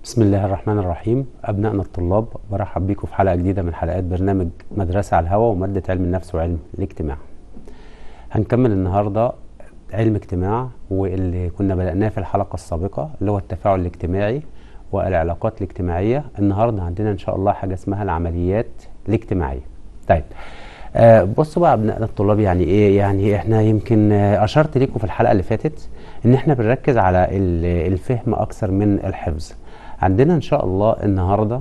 بسم الله الرحمن الرحيم أبنائنا الطلاب برحب بيكم في حلقة جديدة من حلقات برنامج مدرسة على الهواء ومادة علم النفس وعلم الاجتماع هنكمل النهاردة علم اجتماع واللي كنا بدأناه في الحلقة السابقة اللي هو التفاعل الاجتماعي والعلاقات الاجتماعية النهاردة عندنا إن شاء الله حاجة اسمها العمليات الاجتماعية طيب آه بصوا بقى ابنائنا الطلاب يعني ايه يعني احنا يمكن آه اشرت لكم في الحلقه اللي فاتت ان احنا بنركز على الفهم اكثر من الحفظ عندنا ان شاء الله النهارده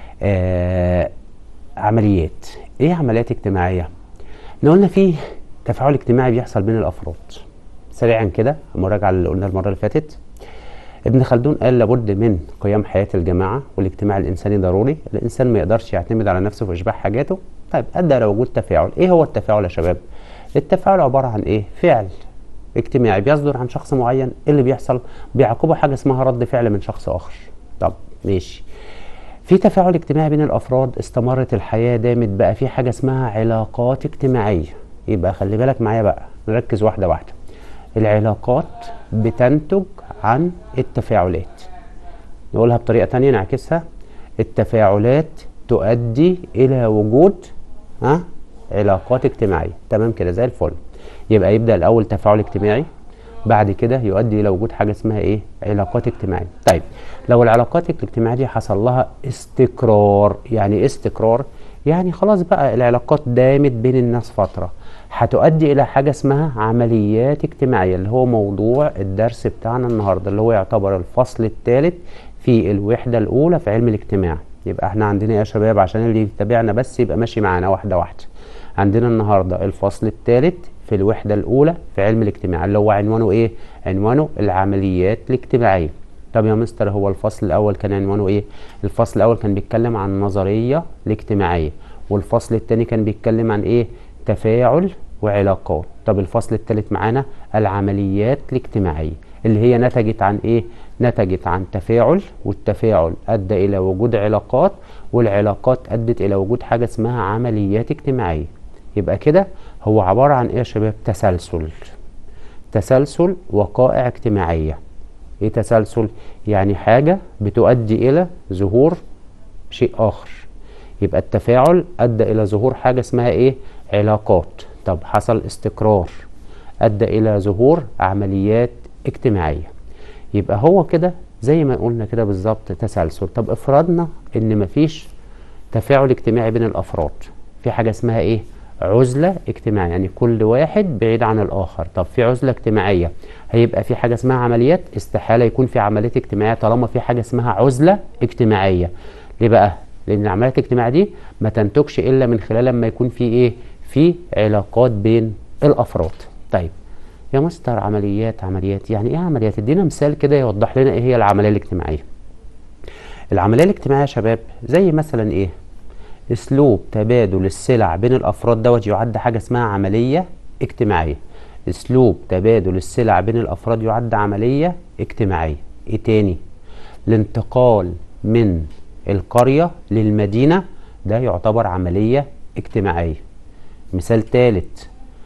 آه عمليات ايه عمليات اجتماعيه احنا قلنا في تفاعل اجتماعي بيحصل بين الافراد سريعا كده مراجعه اللي قلنا المره اللي فاتت ابن خلدون قال لابد من قيام حياه الجماعه والاجتماع الانساني ضروري الانسان ما يقدرش يعتمد على نفسه في اشباع حاجاته طيب ادى الى وجود تفاعل ايه هو التفاعل يا شباب التفاعل عباره عن ايه فعل اجتماعي بيصدر عن شخص معين اللي بيحصل بيعقبه حاجه اسمها رد فعل من شخص اخر طب ماشي في تفاعل اجتماعي بين الافراد استمرت الحياه دامت بقى في حاجه اسمها علاقات اجتماعيه يبقى خلي بالك معايا بقى نركز واحده واحده العلاقات بتنتج عن التفاعلات نقولها بطريقه تانية نعكسها التفاعلات تؤدي الى وجود ها علاقات اجتماعيه تمام كده زي الفل يبقى يبدا الاول تفاعل اجتماعي بعد كده يؤدي الى وجود حاجه اسمها ايه علاقات اجتماعيه طيب لو العلاقات الاجتماعيه دي حصل لها استقرار يعني ايه استقرار يعني خلاص بقى العلاقات دامت بين الناس فتره هتؤدي الى حاجه اسمها عمليات اجتماعيه اللي هو موضوع الدرس بتاعنا النهارده اللي هو يعتبر الفصل الثالث في الوحده الاولى في علم الاجتماع يبقى احنا عندنا يا شباب عشان اللي يتابعنا بس يبقى ماشي معانا واحده واحده عندنا النهارده الفصل الثالث في الوحده الاولى في علم الاجتماع اللي هو عنوانه ايه عنوانه العمليات الاجتماعيه طب يا مستر هو الفصل الاول كان عنوانه ايه الفصل الاول كان بيتكلم عن النظريه الاجتماعيه والفصل الثاني كان بيتكلم عن ايه تفاعل وعلاقات طب الفصل الثالث معانا العمليات الاجتماعيه اللي هي نتجت عن ايه نتجت عن تفاعل والتفاعل ادى الى وجود علاقات والعلاقات ادت الى وجود حاجه اسمها عمليات اجتماعيه يبقى كده هو عباره عن ايه يا شباب تسلسل تسلسل وقائع اجتماعيه ايه تسلسل يعني حاجه بتؤدي الى ظهور شيء اخر يبقى التفاعل ادى الى ظهور حاجه اسمها ايه علاقات طب حصل استقرار ادى الى ظهور عمليات اجتماعيه يبقى هو كده زي ما قلنا كده بالظبط تسلسل طب افرضنا ان مفيش تفاعل اجتماعي بين الافراد في حاجه اسمها ايه عزله اجتماعيه يعني كل واحد بعيد عن الاخر طب في عزله اجتماعيه هيبقى في حاجه اسمها عمليات استحاله يكون في عمليات اجتماعيه طالما في حاجه اسمها عزله اجتماعيه ليه بقى لان العمليات الاجتماعيه دي ما تنتجش الا من خلال لما يكون في ايه في علاقات بين الافراد طيب يا مستر عمليات عمليات يعني ايه عمليات ادينا مثال كده يوضح لنا ايه هي العمليه الاجتماعيه العمليه الاجتماعيه يا شباب زي مثلا ايه اسلوب تبادل السلع بين الافراد دوت يعد حاجه اسمها عمليه اجتماعيه اسلوب تبادل السلع بين الافراد يعد عمليه اجتماعيه ايه تاني الانتقال من القريه للمدينه ده يعتبر عمليه اجتماعيه مثال ثالث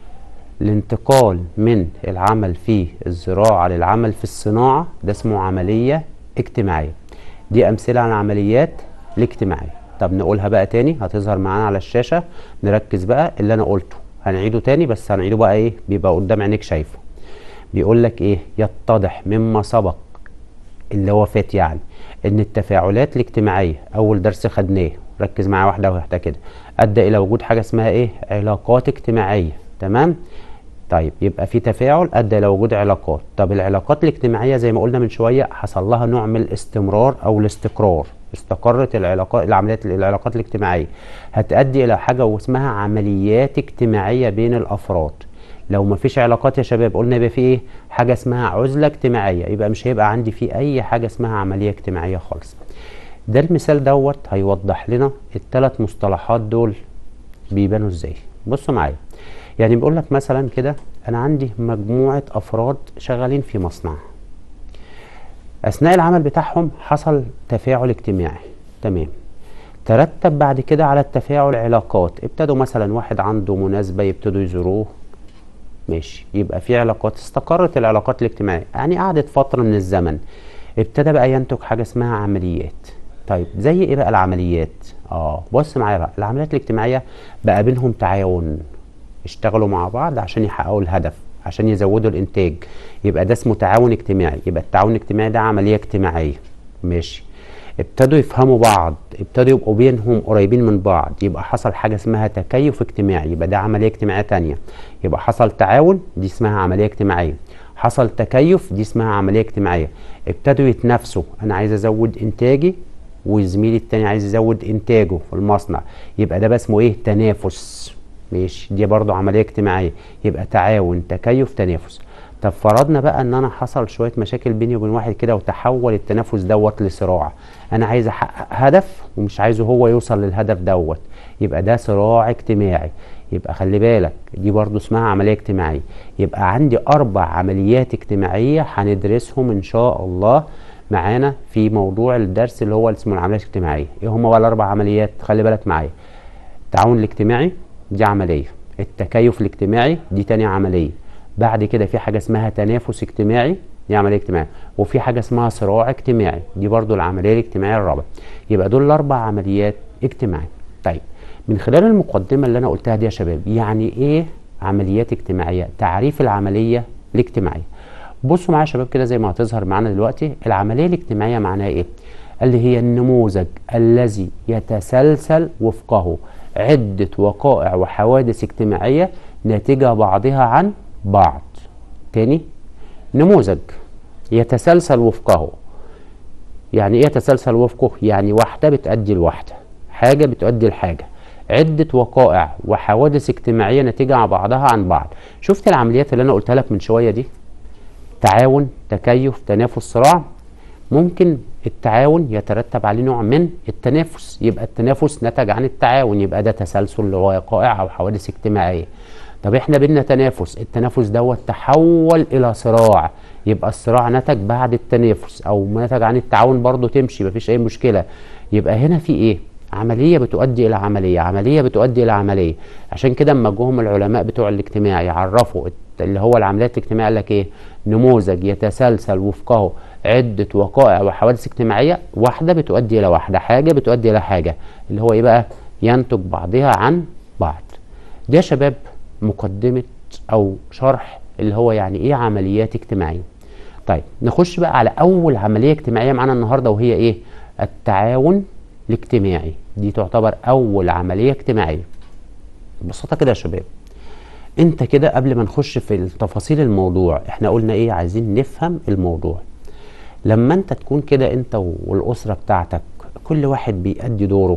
الانتقال من العمل في الزراعة للعمل في الصناعة ده اسمه عملية اجتماعية دي أمثلة عن عمليات الاجتماعية طب نقولها بقى تاني هتظهر معانا على الشاشة نركز بقى اللي أنا قلته هنعيده تاني بس هنعيده بقى إيه بيبقى قدام عينيك شايفه بيقول لك إيه يتضح مما سبق اللي هو فات يعني إن التفاعلات الاجتماعية أول درس خدناه ركز معايا واحدة واحدة كده أدى إلى وجود حاجة اسمها إيه علاقات اجتماعية تمام طيب يبقى في تفاعل ادى الى وجود علاقات طب العلاقات الاجتماعيه زي ما قلنا من شويه حصل لها نوع من الاستمرار او الاستقرار استقرت العلاقات العمليات العلاقات الاجتماعيه هتؤدي الى حاجه اسمها عمليات اجتماعيه بين الافراد لو ما فيش علاقات يا شباب قلنا يبقى في ايه حاجه اسمها عزله اجتماعيه يبقى مش هيبقى عندي في اي حاجه اسمها عمليه اجتماعيه خالص ده المثال دوت هيوضح لنا الثلاث مصطلحات دول بيبانوا ازاي بصوا معايا يعني بيقول لك مثلا كده انا عندي مجموعه افراد شغالين في مصنع اثناء العمل بتاعهم حصل تفاعل اجتماعي تمام ترتب بعد كده على التفاعل علاقات ابتدوا مثلا واحد عنده مناسبه يبتدوا يزوروه ماشي يبقى في علاقات استقرت العلاقات الاجتماعيه يعني قعدت فتره من الزمن ابتدى بقى ينتج حاجه اسمها عمليات طيب زي ايه بقى العمليات اه بص معايا بقى العمليات الاجتماعيه بقى بينهم تعاون اشتغلوا مع بعض عشان يحققوا الهدف عشان يزودوا الانتاج يبقى ده اسمه تعاون اجتماعي يبقى التعاون الاجتماعي ده عمليه اجتماعيه ماشي ابتدوا يفهموا بعض ابتدوا يبقوا بينهم قريبين من بعض يبقى حصل حاجه اسمها تكيف اجتماعي يبقى ده عمليه اجتماعيه تانية يبقى حصل تعاون دي اسمها عمليه اجتماعيه حصل تكيف دي اسمها عمليه اجتماعيه ابتدوا يتنافسوا انا عايز ازود انتاجي وزميلي التاني عايز يزود انتاجه في المصنع يبقى ده بقى اسمه ايه تنافس ماشي دي برضو عمليه اجتماعيه يبقى تعاون تكيف تنافس طب فرضنا بقى ان انا حصل شويه مشاكل بيني وبين واحد كده وتحول التنافس دوت لصراع انا عايز احقق هدف ومش عايزه هو يوصل للهدف دوت يبقى ده صراع اجتماعي يبقى خلي بالك دي برضو اسمها عمليه اجتماعيه يبقى عندي اربع عمليات اجتماعيه هندرسهم ان شاء الله معانا في موضوع الدرس اللي هو اسمه العمليات الاجتماعيه ايه هم بقى الاربع عمليات خلي بالك معايا التعاون الاجتماعي دي عمليه التكيف الاجتماعي دي تاني عمليه بعد كده في حاجه اسمها تنافس اجتماعي دي عمليه اجتماعيه وفي حاجه اسمها صراع اجتماعي دي برضو العمليه الاجتماعيه الرابعه يبقى دول الاربع عمليات اجتماعيه طيب من خلال المقدمه اللي انا قلتها دي يا شباب يعني ايه عمليات اجتماعيه تعريف العمليه الاجتماعيه بصوا معايا يا شباب كده زي ما هتظهر معانا دلوقتي العمليه الاجتماعيه معناها ايه اللي هي النموذج الذي يتسلسل وفقه عده وقائع وحوادث اجتماعيه ناتجه بعضها عن بعض تاني نموذج يتسلسل وفقه يعني ايه يتسلسل وفقه يعني واحده بتؤدي لواحده حاجه بتؤدي لحاجه عده وقائع وحوادث اجتماعيه ناتجه عن بعضها عن بعض شفت العمليات اللي انا قلتها لك من شويه دي تعاون تكيف تنافس صراع ممكن التعاون يترتب عليه نوع من التنافس يبقى التنافس نتج عن التعاون يبقى ده تسلسل لوقائع او حوادث اجتماعيه طب احنا بينا تنافس التنافس دوت تحول الى صراع يبقى الصراع نتج بعد التنافس او نتج عن التعاون برضو تمشي مفيش اي مشكله يبقى هنا في ايه عمليه بتؤدي الى عمليه عمليه بتؤدي الى عمليه عشان كده اما جم العلماء بتوع الاجتماع يعرفوا اللي هو العمليات الاجتماعيه قال لك ايه نموذج يتسلسل وفقه عده وقائع وحوادث اجتماعيه واحده بتؤدي الى واحده حاجه بتؤدي الى حاجه اللي هو ايه بقى ينتج بعضها عن بعض دي يا شباب مقدمه او شرح اللي هو يعني ايه عمليات اجتماعيه طيب نخش بقى على اول عمليه اجتماعيه معانا النهارده وهي ايه التعاون الاجتماعي دي تعتبر اول عمليه اجتماعيه ببساطه كده يا شباب انت كده قبل ما نخش في تفاصيل الموضوع احنا قلنا ايه عايزين نفهم الموضوع لما انت تكون كده انت والاسره بتاعتك كل واحد بيأدي دوره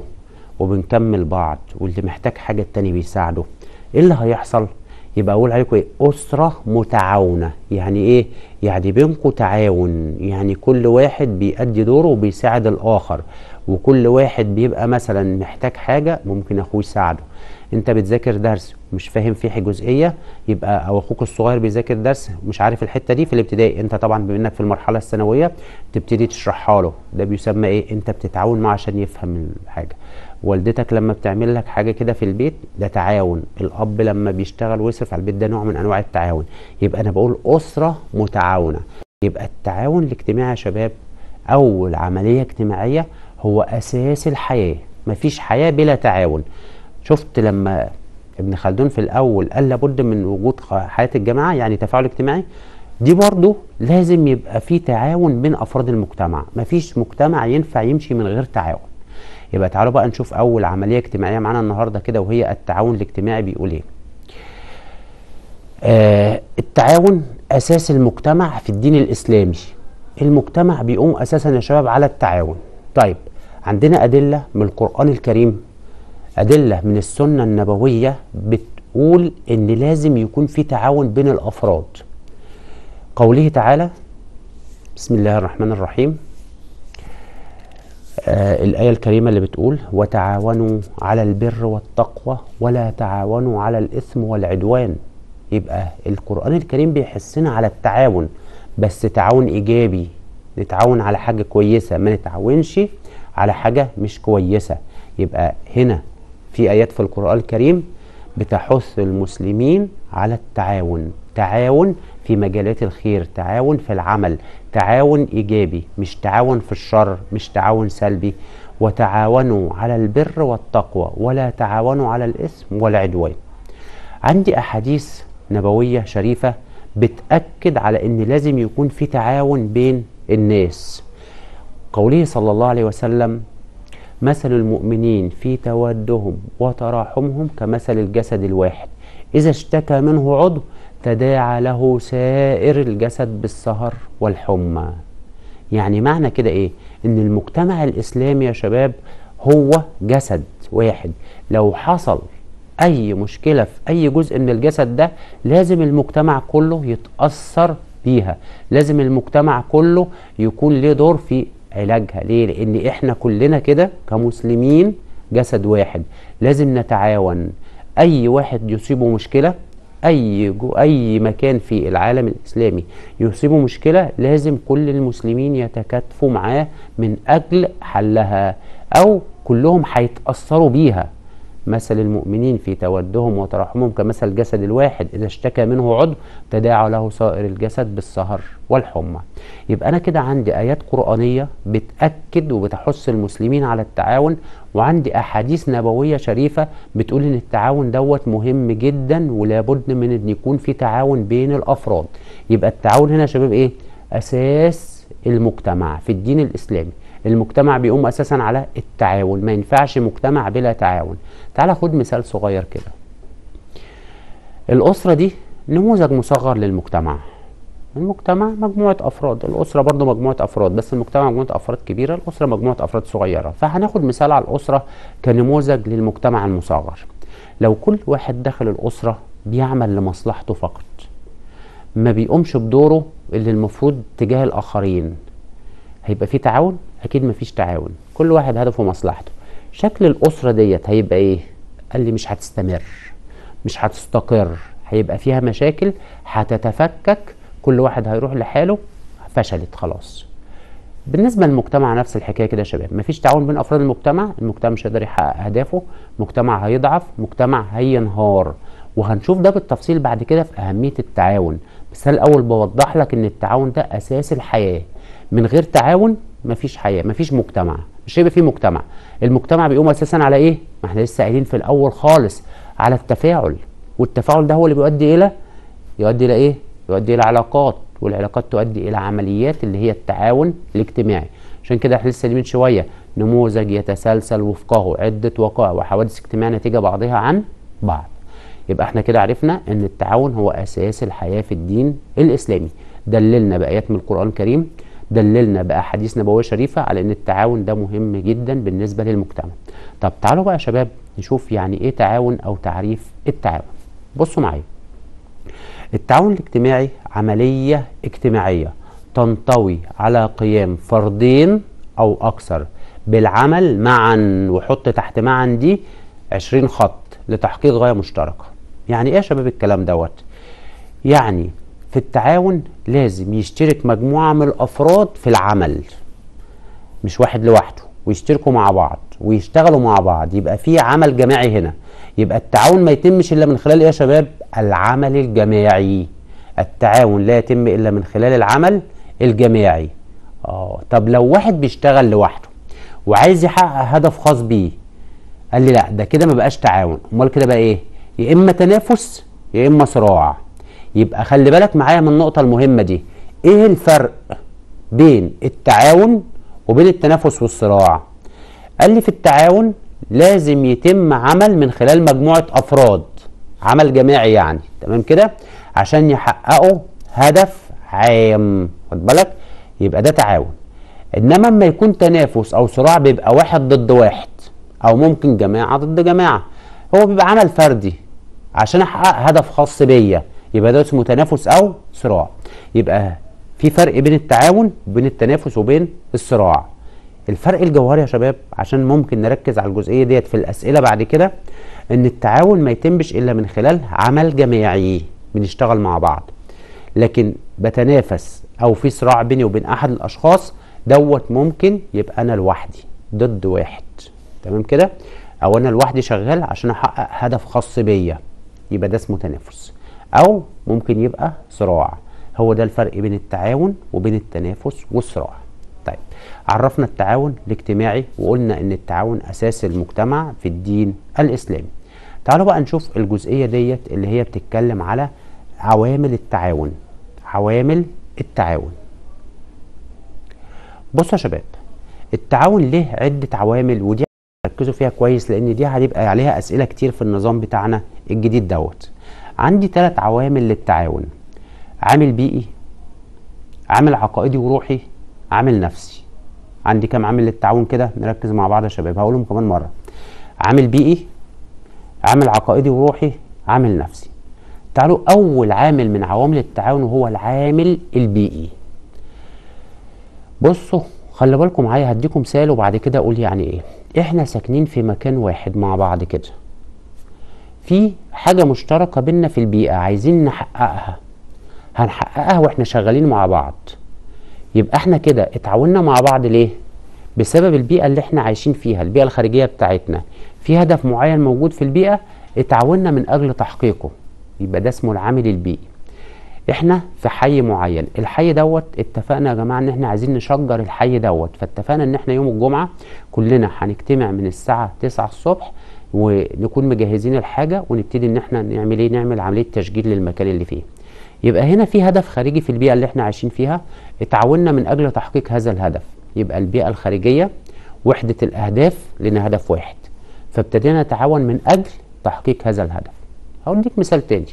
وبنكمل بعض واللي محتاج حاجه التاني بيساعده ايه اللي هيحصل يبقى اقول عليكم ايه اسره متعاونه يعني ايه يعني بينكم تعاون يعني كل واحد بيأدي دوره وبيساعد الاخر وكل واحد بيبقى مثلا محتاج حاجه ممكن اخوه يساعده انت بتذاكر درس مش فاهم فيه جزئيه يبقى او اخوك الصغير بيذاكر درس مش عارف الحته دي في الابتدائي انت طبعا بما انك في المرحله الثانويه تبتدي تشرحها له ده بيسمى ايه انت بتتعاون معاه عشان يفهم الحاجه والدتك لما بتعمل لك حاجه كده في البيت ده تعاون الاب لما بيشتغل ويصرف على البيت ده نوع من انواع التعاون يبقى انا بقول اسره متعاونه يبقى التعاون الاجتماعي يا شباب اول عمليه اجتماعيه هو اساس الحياه مفيش حياه بلا تعاون شفت لما ابن خلدون في الاول قال لابد من وجود حياه الجماعه يعني تفاعل اجتماعي دي برضه لازم يبقى في تعاون بين افراد المجتمع مفيش مجتمع ينفع يمشي من غير تعاون يبقى تعالوا بقى نشوف اول عمليه اجتماعيه معانا النهارده كده وهي التعاون الاجتماعي بيقول ايه آه التعاون اساس المجتمع في الدين الاسلامي المجتمع بيقوم اساسا يا شباب على التعاون طيب عندنا ادله من القران الكريم ادله من السنه النبويه بتقول ان لازم يكون في تعاون بين الافراد قوله تعالى بسم الله الرحمن الرحيم آه الآية الكريمة اللي بتقول وتعاونوا على البر والتقوى ولا تعاونوا على الإثم والعدوان يبقى القرآن الكريم بيحسنا على التعاون بس تعاون إيجابي نتعاون على حاجة كويسة ما نتعاونش على حاجة مش كويسة يبقى هنا في آيات في القرآن الكريم بتحث المسلمين على التعاون تعاون في مجالات الخير تعاون في العمل تعاون ايجابي مش تعاون في الشر مش تعاون سلبي وتعاونوا على البر والتقوى ولا تعاونوا على الاثم والعدوان عندي احاديث نبويه شريفه بتاكد على ان لازم يكون في تعاون بين الناس قوله صلى الله عليه وسلم مثل المؤمنين في تودهم وتراحمهم كمثل الجسد الواحد إذا اشتكى منه عضو تداعى له سائر الجسد بالسهر والحمى يعني معنى كده ايه ان المجتمع الاسلامي يا شباب هو جسد واحد لو حصل اي مشكلة في اي جزء من الجسد ده لازم المجتمع كله يتأثر بيها لازم المجتمع كله يكون له دور في علاجها ليه لان احنا كلنا كده كمسلمين جسد واحد لازم نتعاون اي واحد يصيبه مشكله اي جو اي مكان في العالم الاسلامي يصيبه مشكله لازم كل المسلمين يتكاتفوا معاه من اجل حلها او كلهم هيتاثروا بيها مثل المؤمنين في تودهم وترحمهم كمثل الجسد الواحد إذا اشتكى منه عضو تداعى له سائر الجسد بالسهر والحمى يبقى أنا كده عندي آيات قرآنية بتأكد وبتحث المسلمين على التعاون وعندي أحاديث نبوية شريفة بتقول إن التعاون دوت مهم جدا ولابد من إن يكون في تعاون بين الأفراد يبقى التعاون هنا يا شباب إيه؟ أساس المجتمع في الدين الإسلامي المجتمع بيقوم اساسا على التعاون ما ينفعش مجتمع بلا تعاون تعال خد مثال صغير كده الاسره دي نموذج مصغر للمجتمع المجتمع مجموعة أفراد الأسرة برضو مجموعة أفراد بس المجتمع مجموعة أفراد كبيرة الأسرة مجموعة أفراد صغيرة فهناخد مثال على الأسرة كنموذج للمجتمع المصغر لو كل واحد داخل الأسرة بيعمل لمصلحته فقط ما بيقومش بدوره اللي المفروض تجاه الآخرين هيبقى في تعاون اكيد مفيش تعاون كل واحد هدفه مصلحته شكل الاسره ديت هيبقى ايه قال لي مش هتستمر مش هتستقر هيبقى فيها مشاكل هتتفكك كل واحد هيروح لحاله فشلت خلاص بالنسبه للمجتمع نفس الحكايه كده يا شباب مفيش تعاون بين افراد المجتمع المجتمع مش هيقدر يحقق اهدافه مجتمع هيضعف مجتمع هينهار وهنشوف ده بالتفصيل بعد كده في اهميه التعاون بس الاول بوضح لك ان التعاون ده اساس الحياه من غير تعاون مفيش حياه مفيش مجتمع مش هيبقى في مجتمع المجتمع بيقوم اساسا على ايه ما احنا لسه قايلين في الاول خالص على التفاعل والتفاعل ده هو اللي بيؤدي الى يؤدي الى ايه يؤدي الى علاقات والعلاقات تؤدي الى عمليات اللي هي التعاون الاجتماعي عشان كده احنا لسه من شويه نموذج يتسلسل وفقه عده وقائع وحوادث اجتماعيه نتيجه بعضها عن بعض يبقى احنا كده عرفنا ان التعاون هو اساس الحياه في الدين الاسلامي دللنا بايات من القران الكريم دللنا باحاديث نبويه شريفه على ان التعاون ده مهم جدا بالنسبه للمجتمع طب تعالوا بقى يا شباب نشوف يعني ايه تعاون او تعريف التعاون بصوا معايا التعاون الاجتماعي عمليه اجتماعيه تنطوي على قيام فردين او اكثر بالعمل معا وحط تحت معا دي 20 خط لتحقيق غايه مشتركه يعني ايه يا شباب الكلام دوت يعني في التعاون لازم يشترك مجموعة من الأفراد في العمل مش واحد لوحده ويشتركوا مع بعض ويشتغلوا مع بعض يبقى في عمل جماعي هنا يبقى التعاون ما يتمش إلا من خلال إيه يا شباب العمل الجماعي التعاون لا يتم إلا من خلال العمل الجماعي اه طب لو واحد بيشتغل لوحده وعايز يحقق هدف خاص بيه قال لي لا ده كده ما بقاش تعاون امال كده بقى ايه يا اما تنافس يا اما صراع يبقى خلي بالك معايا من النقطة المهمة دي ايه الفرق بين التعاون وبين التنافس والصراع قال لي في التعاون لازم يتم عمل من خلال مجموعة افراد عمل جماعي يعني تمام كده عشان يحققوا هدف عام خد بالك يبقى ده تعاون انما اما يكون تنافس او صراع بيبقى واحد ضد واحد او ممكن جماعة ضد جماعة هو بيبقى عمل فردي عشان احقق هدف خاص بيا يبقى ده اسمه تنافس او صراع يبقى في فرق بين التعاون وبين التنافس وبين الصراع الفرق الجوهري يا شباب عشان ممكن نركز على الجزئيه ديت في الاسئله بعد كده ان التعاون ما يتمش الا من خلال عمل جماعي بنشتغل مع بعض لكن بتنافس او في صراع بيني وبين احد الاشخاص دوت ممكن يبقى انا لوحدي ضد واحد تمام كده او انا لوحدي شغال عشان احقق هدف خاص بيا يبقى ده اسمه تنافس او ممكن يبقى صراع هو ده الفرق بين التعاون وبين التنافس والصراع طيب عرفنا التعاون الاجتماعي وقلنا ان التعاون اساس المجتمع في الدين الاسلامي تعالوا بقى نشوف الجزئية ديت اللي هي بتتكلم على عوامل التعاون عوامل التعاون بصوا يا شباب التعاون له عدة عوامل ودي ركزوا فيها كويس لان دي هتبقى عليها اسئلة كتير في النظام بتاعنا الجديد دوت عندي ثلاث عوامل للتعاون عامل بيئي عامل عقائدي وروحي عامل نفسي عندي كام عامل للتعاون كده نركز مع بعض يا شباب هقولهم كمان مرة عامل بيئي عامل عقائدي وروحي عامل نفسي تعالوا اول عامل من عوامل التعاون وهو العامل البيئي بصوا خلي بالكم معايا هديكم مثال وبعد كده اقول يعني ايه احنا ساكنين في مكان واحد مع بعض كده في حاجة مشتركة بينا في البيئة عايزين نحققها هنحققها واحنا شغالين مع بعض يبقى احنا كده اتعاوننا مع بعض ليه بسبب البيئة اللي احنا عايشين فيها البيئة الخارجية بتاعتنا في هدف معين موجود في البيئة اتعاوننا من اجل تحقيقه يبقى ده اسمه العامل البيئي احنا في حي معين الحي دوت اتفقنا يا جماعه ان احنا عايزين نشجر الحي دوت فاتفقنا ان احنا يوم الجمعه كلنا هنجتمع من الساعه 9 الصبح ونكون مجهزين الحاجه ونبتدي ان احنا نعمل ايه نعمل عمليه تشجير للمكان اللي فيه يبقى هنا في هدف خارجي في البيئه اللي احنا عايشين فيها اتعاوننا من اجل تحقيق هذا الهدف يبقى البيئه الخارجيه وحده الاهداف لنا هدف واحد فابتدينا نتعاون من اجل تحقيق هذا الهدف هديك مثال تاني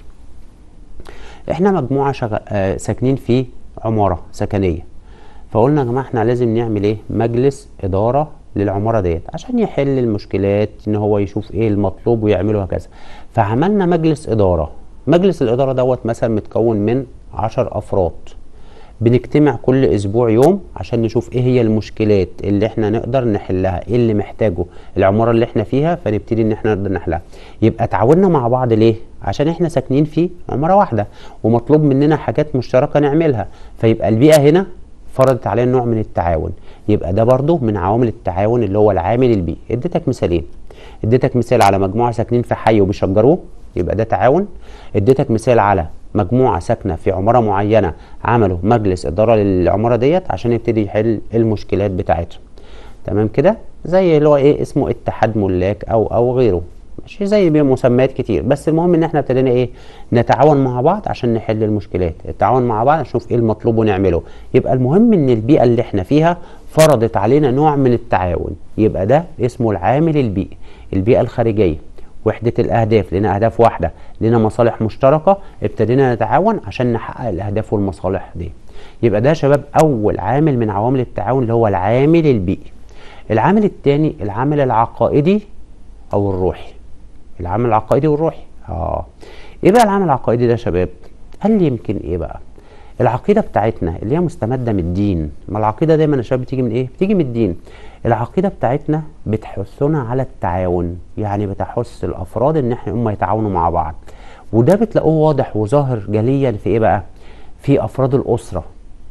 احنا مجموعه شغ... آه ساكنين في عماره سكنيه فقلنا يا جماعه احنا لازم نعمل ايه مجلس اداره للعماره ديت عشان يحل المشكلات ان هو يشوف ايه المطلوب ويعمله هكذا فعملنا مجلس اداره مجلس الاداره دوت مثلا متكون من عشر افراد بنجتمع كل اسبوع يوم عشان نشوف ايه هي المشكلات اللي احنا نقدر نحلها ايه اللي محتاجه العماره اللي احنا فيها فنبتدي ان احنا نقدر نحلها يبقى تعاوننا مع بعض ليه عشان احنا ساكنين في عماره واحده ومطلوب مننا حاجات مشتركه نعملها فيبقى البيئه هنا فرضت علينا نوع من التعاون يبقى ده برضو من عوامل التعاون اللي هو العامل البيئي اديتك مثالين اديتك مثال على مجموعه ساكنين في حي وبيشجروه يبقى ده تعاون اديتك مثال على مجموعه ساكنه في عماره معينه عملوا مجلس اداره للعماره ديت عشان يبتدي يحل المشكلات بتاعتهم تمام كده زي اللي هو ايه اسمه اتحاد ملاك او او غيره ماشي زي مسميات كتير بس المهم ان احنا ابتدينا ايه نتعاون مع بعض عشان نحل المشكلات التعاون مع بعض نشوف ايه المطلوب ونعمله يبقى المهم ان البيئه اللي احنا فيها فرضت علينا نوع من التعاون يبقى ده اسمه العامل البيئي البيئه الخارجيه وحدة الأهداف لنا أهداف واحدة لنا مصالح مشتركة ابتدينا نتعاون عشان نحقق الأهداف والمصالح دي يبقى ده يا شباب أول عامل من عوامل التعاون اللي هو العامل البيئي العامل الثاني العامل العقائدي أو الروحي العامل العقائدي والروحي اه ايه بقى العامل العقائدي ده يا شباب قال لي يمكن ايه بقى العقيده بتاعتنا اللي هي مستمده من الدين ما العقيده دايما يا شباب بتيجي من ايه بتيجي من الدين العقيده بتاعتنا بتحثنا على التعاون يعني بتحث الافراد ان احنا هم يتعاونوا مع بعض وده بتلاقوه واضح وظاهر جليا في ايه بقى في افراد الاسره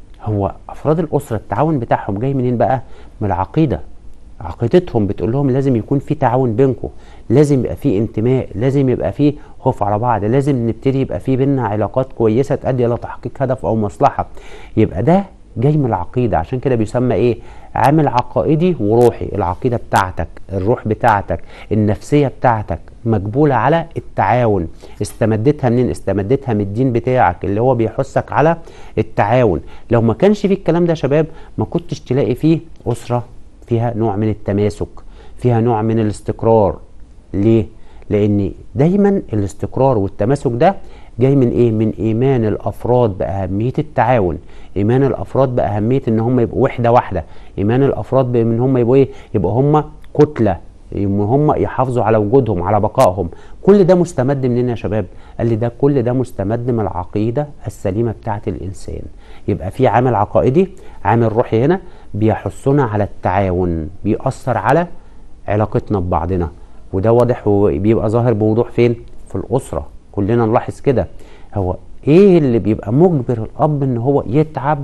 هو افراد الاسره التعاون بتاعهم جاي منين بقى من العقيده عقيدتهم بتقول لهم لازم يكون في تعاون بينكم لازم يبقى في انتماء لازم يبقى في خوف على بعض لازم نبتدي يبقى في بينا علاقات كويسه تؤدي الى تحقيق هدف او مصلحه يبقى ده جاي من العقيده عشان كده بيسمى ايه عامل عقائدي وروحي العقيده بتاعتك الروح بتاعتك النفسيه بتاعتك مجبوله على التعاون استمدتها منين استمدتها من الدين بتاعك اللي هو بيحثك على التعاون لو ما كانش فيه الكلام ده يا شباب ما كنتش تلاقي فيه اسره فيها نوع من التماسك فيها نوع من الاستقرار ليه لان دايما الاستقرار والتماسك ده جاي من ايه من ايمان الافراد باهميه التعاون ايمان الافراد باهميه ان هم يبقوا وحده واحده ايمان الافراد بان هم يبقوا ايه يبقوا هم كتله هم يحافظوا على وجودهم على بقائهم كل ده مستمد منين يا شباب قال لي ده كل ده مستمد من العقيده السليمه بتاعه الانسان يبقى في عامل عقائدي عامل روحي هنا بيحثنا على التعاون بيأثر على علاقتنا ببعضنا وده واضح وبيبقى ظاهر بوضوح فين في الأسرة كلنا نلاحظ كده هو ايه اللي بيبقى مجبر الاب ان هو يتعب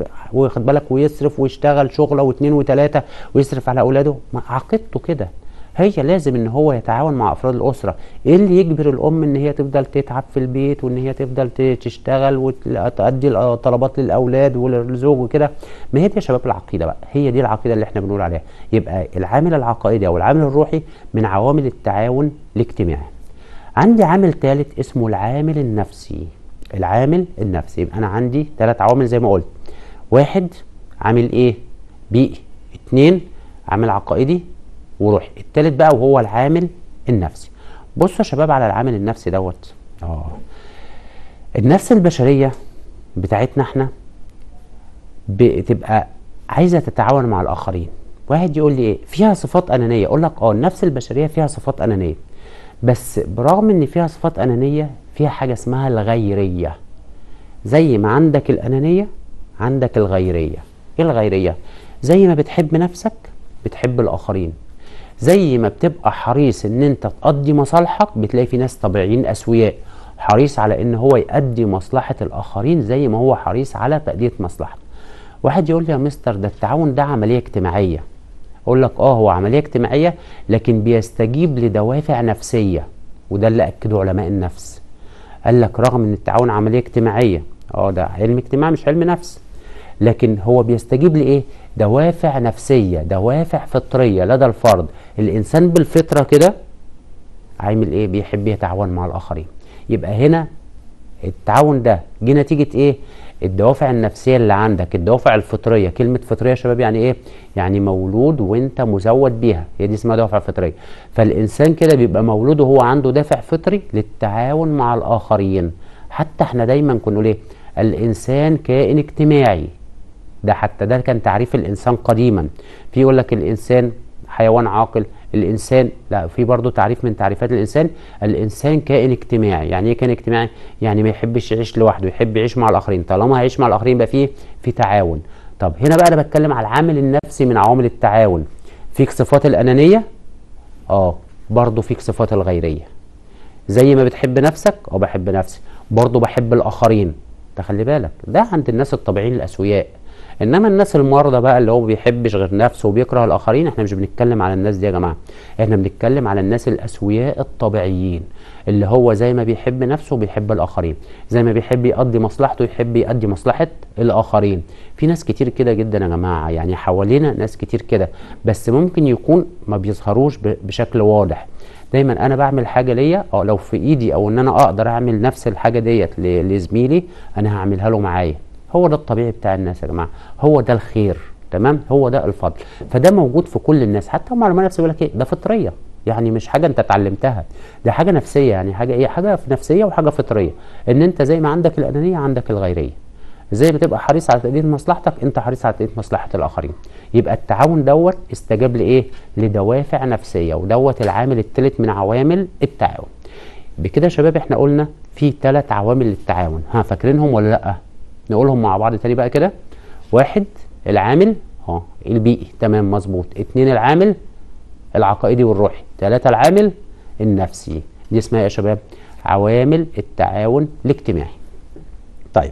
وياخد بالك ويصرف ويشتغل شغله واثنين وثلاثه ويصرف على اولاده ما عقيدته كده هي لازم ان هو يتعاون مع افراد الاسره ايه اللي يجبر الام ان هي تفضل تتعب في البيت وان هي تفضل ت- تشتغل وتؤدي الطلبات للاولاد وللزوج وكده ما هي دي يا شباب العقيده بقى هي دي العقيده اللي احنا بنقول عليها يبقى العامل العقائدي او العامل الروحي من عوامل التعاون الاجتماعي عندي عامل ثالث اسمه العامل النفسي العامل النفسي يبقى انا عندي ثلاث عوامل زي ما قلت واحد عامل ايه بيئي اتنين عامل عقائدي وروحي التالت بقى وهو العامل النفسي بصوا يا شباب على العامل النفسي دوت اه النفس البشريه بتاعتنا احنا بتبقى عايزه تتعاون مع الاخرين واحد يقول لي ايه فيها صفات انانيه اقول لك اه النفس البشريه فيها صفات انانيه بس برغم ان فيها صفات انانيه فيها حاجه اسمها الغيريه زي ما عندك الانانيه عندك الغيريه ايه الغيريه زي ما بتحب نفسك بتحب الاخرين زي ما بتبقى حريص ان انت تقضي مصالحك بتلاقي في ناس طبيعيين اسوياء حريص على ان هو يؤدي مصلحه الاخرين زي ما هو حريص على تاديه مصلحته واحد يقول لي يا مستر ده التعاون ده عمليه اجتماعيه اقول لك اه هو عمليه اجتماعيه لكن بيستجيب لدوافع نفسيه وده اللي اكده علماء النفس قال لك رغم ان التعاون عمليه اجتماعيه اه ده علم اجتماع مش علم نفس لكن هو بيستجيب لايه دوافع نفسيه دوافع فطريه لدى الفرد الانسان بالفطره كده عامل ايه بيحب يتعاون مع الاخرين يبقى هنا التعاون ده جه نتيجه ايه الدوافع النفسيه اللي عندك الدوافع الفطريه كلمه فطريه يا شباب يعني ايه يعني مولود وانت مزود بيها هي دي اسمها دوافع فطريه فالانسان كده بيبقى مولود وهو عنده دافع فطري للتعاون مع الاخرين حتى احنا دايما كنا نقول ايه الانسان كائن اجتماعي ده حتى ده كان تعريف الانسان قديما في يقول لك الانسان حيوان عاقل الانسان لا في برضه تعريف من تعريفات الانسان الانسان كائن اجتماعي يعني ايه كائن اجتماعي يعني ما يحبش يعيش لوحده يحب يعيش مع الاخرين طالما هيعيش مع الاخرين يبقى فيه في تعاون طب هنا بقى انا بتكلم على العامل النفسي من عوامل التعاون فيك صفات الانانيه اه برضه فيك صفات الغيريه زي ما بتحب نفسك اه بحب نفسي برضه بحب الاخرين تخلي بالك ده عند الناس الطبيعيين الاسوياء انما الناس المرضى بقى اللي هو ما بيحبش غير نفسه وبيكره الاخرين احنا مش بنتكلم على الناس دي يا جماعه احنا بنتكلم على الناس الاسوياء الطبيعيين اللي هو زي ما بيحب نفسه بيحب الاخرين زي ما بيحب يقضي مصلحته يحب يقضي مصلحه الاخرين في ناس كتير كده جدا يا جماعه يعني حوالينا ناس كتير كده بس ممكن يكون ما بيظهروش ب- بشكل واضح دايما انا بعمل حاجه ليا اه لو في ايدي او ان انا اقدر اعمل نفس الحاجه ديت ل- لزميلي انا هعملها له معايا هو ده الطبيعي بتاع الناس يا جماعه هو ده الخير تمام هو ده الفضل فده موجود في كل الناس حتى هم علماء نفس يقول لك ايه ده فطريه يعني مش حاجه انت اتعلمتها ده حاجه نفسيه يعني حاجه ايه حاجه نفسيه وحاجه فطريه ان انت زي ما عندك الانانيه عندك الغيريه زي ما تبقى حريص على تأدية مصلحتك انت حريص على تأدية مصلحة الآخرين يبقى التعاون دوت استجاب لإيه لدوافع نفسية ودوت العامل الثالث من عوامل التعاون بكده يا شباب احنا قلنا في ثلاث عوامل للتعاون ها فاكرينهم ولا لا نقولهم مع بعض تاني بقى كده واحد العامل اه البيئي تمام مظبوط اتنين العامل العقائدي والروحي ثلاثة العامل النفسي دي اسمها إيه يا شباب عوامل التعاون الاجتماعي طيب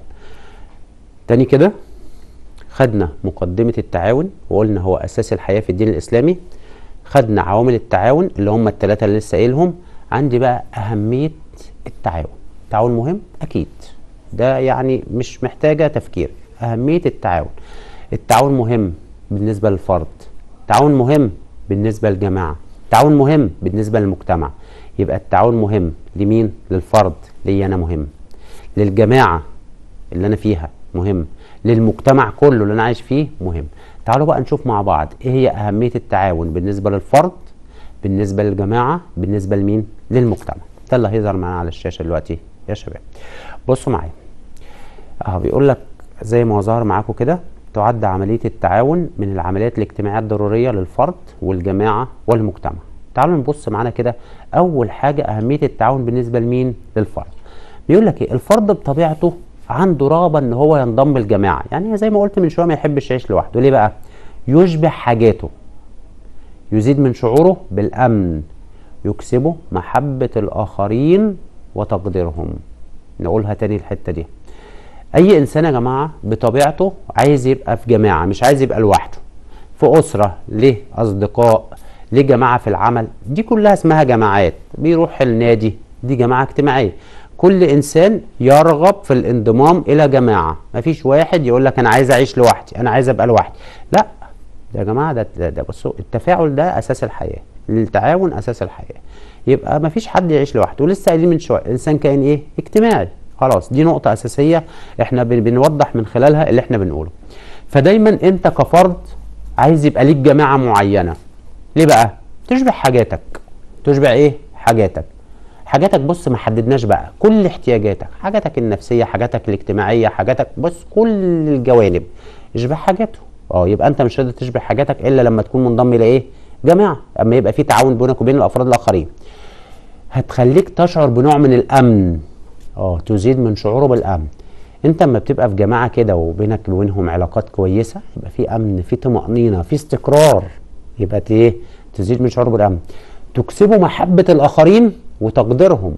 تاني كده خدنا مقدمة التعاون وقلنا هو أساس الحياة في الدين الإسلامي خدنا عوامل التعاون اللي هم الثلاثة اللي لسه قايلهم عندي بقى أهمية التعاون التعاون مهم أكيد ده يعني مش محتاجة تفكير أهمية التعاون التعاون مهم بالنسبة للفرد التعاون مهم بالنسبة للجماعة التعاون مهم بالنسبة للمجتمع يبقى التعاون مهم لمين للفرد لي أنا مهم للجماعة اللي أنا فيها مهم للمجتمع كله اللي أنا عايش فيه مهم تعالوا بقى نشوف مع بعض إيه هي أهمية التعاون بالنسبة للفرد بالنسبة للجماعة بالنسبة لمين للمجتمع ده اللي هيظهر معانا على الشاشة دلوقتي يا شباب بصوا معايا اهو بيقول لك زي ما هو ظهر معاكم كده تعد عملية التعاون من العمليات الاجتماعية الضرورية للفرد والجماعة والمجتمع تعالوا نبص معانا كده أول حاجة أهمية التعاون بالنسبة لمين للفرد بيقول لك إيه الفرد بطبيعته عنده رغبة إن هو ينضم للجماعة يعني زي ما قلت من شوية ما يحبش يعيش لوحده ليه بقى يشبع حاجاته يزيد من شعوره بالأمن يكسبه محبة الآخرين وتقديرهم نقولها تاني الحتة دي اي انسان يا جماعه بطبيعته عايز يبقى في جماعه مش عايز يبقى لوحده في اسره ليه اصدقاء ليه جماعه في العمل دي كلها اسمها جماعات بيروح النادي دي جماعه اجتماعيه كل انسان يرغب في الانضمام الى جماعه مفيش واحد يقول لك انا عايز اعيش لوحدي انا عايز ابقى لوحدي لا ده يا جماعه ده, ده, ده بصوا التفاعل ده اساس الحياه التعاون اساس الحياه يبقى مفيش حد يعيش لوحده ولسه قايلين من شويه الانسان كائن ايه اجتماعي خلاص دي نقطه اساسيه احنا بن- بنوضح من خلالها اللي احنا بنقوله فدايما انت كفرد عايز يبقى ليك جماعه معينه ليه بقى تشبع حاجاتك تشبع ايه حاجاتك حاجاتك بص ما حددناش بقى كل احتياجاتك حاجاتك النفسيه حاجاتك الاجتماعيه حاجاتك بص كل الجوانب اشبع حاجاته اه يبقى انت مش قادر تشبع حاجاتك الا لما تكون منضم الى ايه جماعه اما يبقى في تعاون بينك وبين الافراد الاخرين هتخليك تشعر بنوع من الامن اه تزيد من شعوره بالامن انت اما بتبقى في جماعه كده وبينك وبينهم علاقات كويسه يبقى في امن في طمانينه في استقرار يبقى ت- ايه تزيد من شعوره بالامن تكسبوا محبه الاخرين وتقديرهم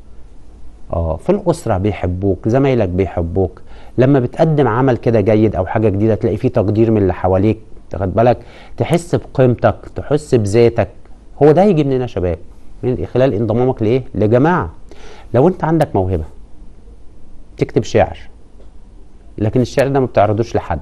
اه في الاسره بيحبوك زمايلك بيحبوك لما بتقدم عمل كده جيد او حاجه جديده تلاقي فيه تقدير من اللي حواليك تاخد بالك تحس بقيمتك تحس بذاتك هو ده يجي منين يا شباب من خلال انضمامك لايه لجماعه لو انت عندك موهبه تكتب شعر لكن الشعر ده ما بتعرضوش لحد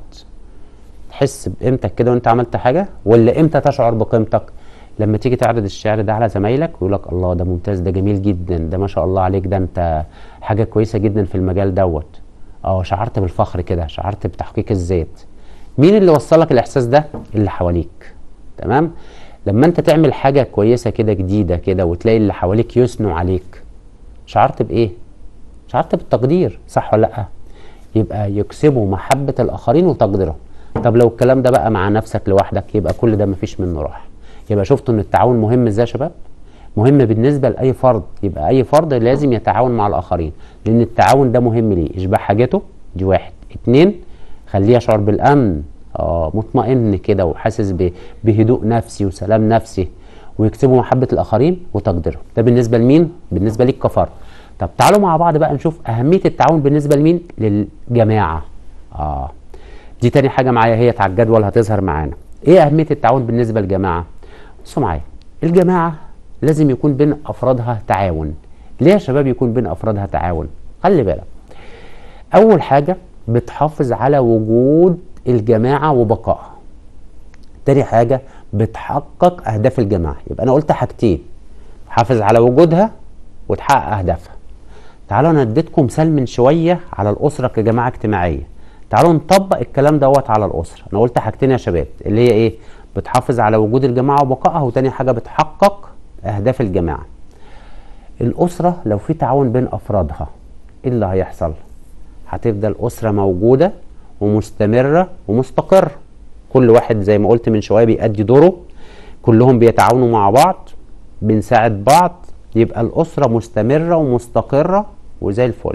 تحس بقيمتك كده وانت عملت حاجه ولا امتى تشعر بقيمتك لما تيجي تعرض الشعر ده على زمايلك ويقول لك الله ده ممتاز ده جميل جدا ده ما شاء الله عليك ده انت حاجه كويسه جدا في المجال دوت اه شعرت بالفخر كده شعرت بتحقيق الذات مين اللي وصلك الاحساس ده اللي حواليك تمام لما انت تعمل حاجه كويسه كده جديده كده وتلاقي اللي حواليك يثنوا عليك شعرت بايه شعرت بالتقدير صح ولا لا يبقى يكسبوا محبه الاخرين وتقديرهم طب لو الكلام ده بقى مع نفسك لوحدك يبقى كل ده مفيش منه راحه يبقى شفتوا ان التعاون مهم ازاي يا شباب مهم بالنسبه لاي فرد يبقى اي فرد لازم يتعاون مع الاخرين لان التعاون ده مهم ليه يشبع حاجته دي واحد اتنين خليه يشعر بالامن اه مطمئن كده وحاسس ب- بهدوء نفسي وسلام نفسي ويكسبوا محبه الاخرين وتقديرهم ده بالنسبه لمين بالنسبه ليك كفرد طب تعالوا مع بعض بقى نشوف اهميه التعاون بالنسبه لمين للجماعه اه دي تاني حاجه معايا هي على الجدول هتظهر معانا ايه اهميه التعاون بالنسبه للجماعه بصوا معايا الجماعه لازم يكون بين افرادها تعاون ليه يا شباب يكون بين افرادها تعاون خلي بالك اول حاجه بتحافظ على وجود الجماعه وبقائها تاني حاجه بتحقق اهداف الجماعه يبقى انا قلت حاجتين حافظ على وجودها وتحقق اهدافها تعالوا انا اديتكم مثال من شويه على الاسره كجماعه اجتماعيه تعالوا نطبق الكلام دوت على الاسره انا قلت حاجتين يا شباب اللي هي ايه بتحافظ على وجود الجماعه وبقائها وتاني حاجه بتحقق اهداف الجماعه الاسره لو في تعاون بين افرادها ايه اللي هيحصل هتفضل اسره موجوده ومستمره ومستقره كل واحد زي ما قلت من شويه بيأدي دوره كلهم بيتعاونوا مع بعض بنساعد بعض يبقى الاسره مستمره ومستقره وزي الفل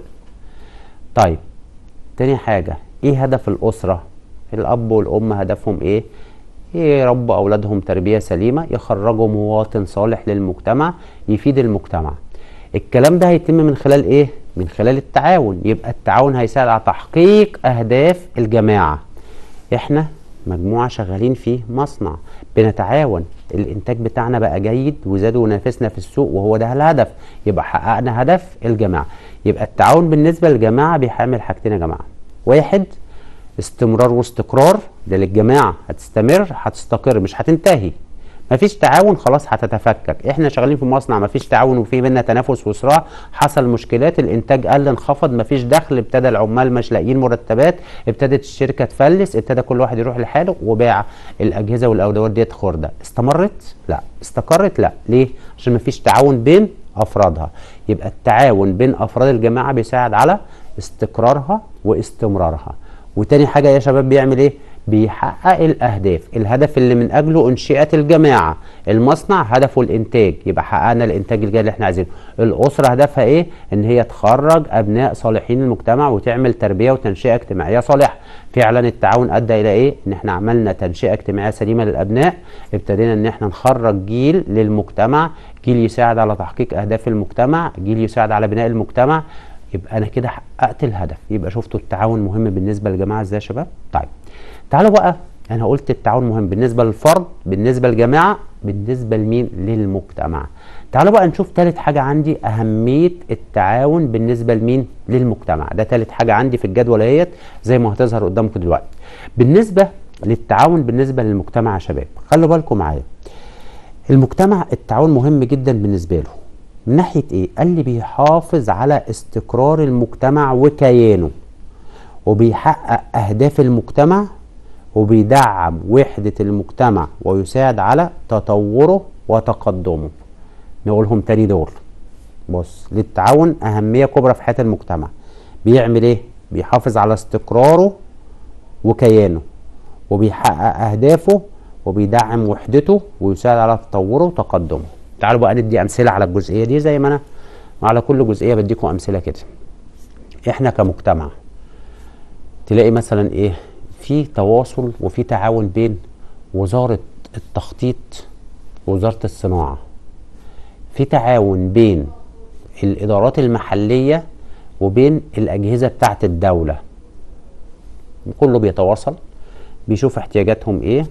طيب تاني حاجه ايه هدف الاسره الاب والام هدفهم ايه يربوا اولادهم تربيه سليمه يخرجوا مواطن صالح للمجتمع يفيد المجتمع الكلام ده هيتم من خلال ايه من خلال التعاون يبقى التعاون هيساعد على تحقيق اهداف الجماعه احنا مجموعه شغالين في مصنع بنتعاون الانتاج بتاعنا بقى جيد وزاد ونافسنا في السوق وهو ده الهدف يبقى حققنا هدف الجماعه يبقى التعاون بالنسبه للجماعه بيحمل حاجتين يا جماعه واحد استمرار واستقرار ده للجماعه هتستمر هتستقر مش هتنتهي مفيش تعاون خلاص هتتفكك احنا شغالين في مصنع مفيش تعاون وفي بينا تنافس وصراع حصل مشكلات الانتاج قل انخفض مفيش دخل ابتدى العمال مش لاقيين مرتبات ابتدت الشركه تفلس ابتدى كل واحد يروح لحاله وباع الاجهزه والادوات ديت خرده استمرت لا استقرت لا ليه عشان مفيش تعاون بين افرادها يبقى التعاون بين افراد الجماعه بيساعد على استقرارها واستمرارها وتاني حاجه يا شباب بيعمل ايه بيحقق الاهداف الهدف اللي من اجله انشئت الجماعه المصنع هدفه الانتاج يبقى حققنا الانتاج الجاي اللي احنا عايزينه الاسره هدفها ايه ان هي تخرج ابناء صالحين للمجتمع وتعمل تربيه وتنشئه اجتماعيه صالحه فعلا التعاون ادى الى ايه ان احنا عملنا تنشئه اجتماعيه سليمه للابناء ابتدينا ان احنا نخرج جيل للمجتمع جيل يساعد على تحقيق اهداف المجتمع جيل يساعد على بناء المجتمع يبقى انا كده حققت الهدف يبقى شفتوا التعاون مهم بالنسبه للجماعه ازاي يا شباب طيب تعالوا بقى انا قلت التعاون مهم بالنسبه للفرد بالنسبه للجماعه بالنسبة لمين للمجتمع تعالوا بقى نشوف تالت حاجة عندي أهمية التعاون بالنسبة لمين للمجتمع ده تالت حاجة عندي في الجدول اهيت زي ما هتظهر قدامكم دلوقتي بالنسبة للتعاون بالنسبة للمجتمع يا شباب خلوا بالكم معايا المجتمع التعاون مهم جدا بالنسبة له من ناحية ايه قال لي بيحافظ على استقرار المجتمع وكيانه وبيحقق أهداف المجتمع وبيدعم وحدة المجتمع ويساعد على تطوره وتقدمه نقولهم تاني دول بص للتعاون أهمية كبرى في حياة المجتمع بيعمل إيه؟ بيحافظ على استقراره وكيانه وبيحقق أهدافه وبيدعم وحدته ويساعد على تطوره وتقدمه تعالوا بقى ندي أمثلة على الجزئية دي زي ما أنا على كل جزئية بديكم أمثلة كده إحنا كمجتمع تلاقي مثلا إيه في تواصل وفي تعاون بين وزارة التخطيط ووزارة الصناعة في تعاون بين الإدارات المحلية وبين الأجهزة بتاعت الدولة كله بيتواصل بيشوف احتياجاتهم ايه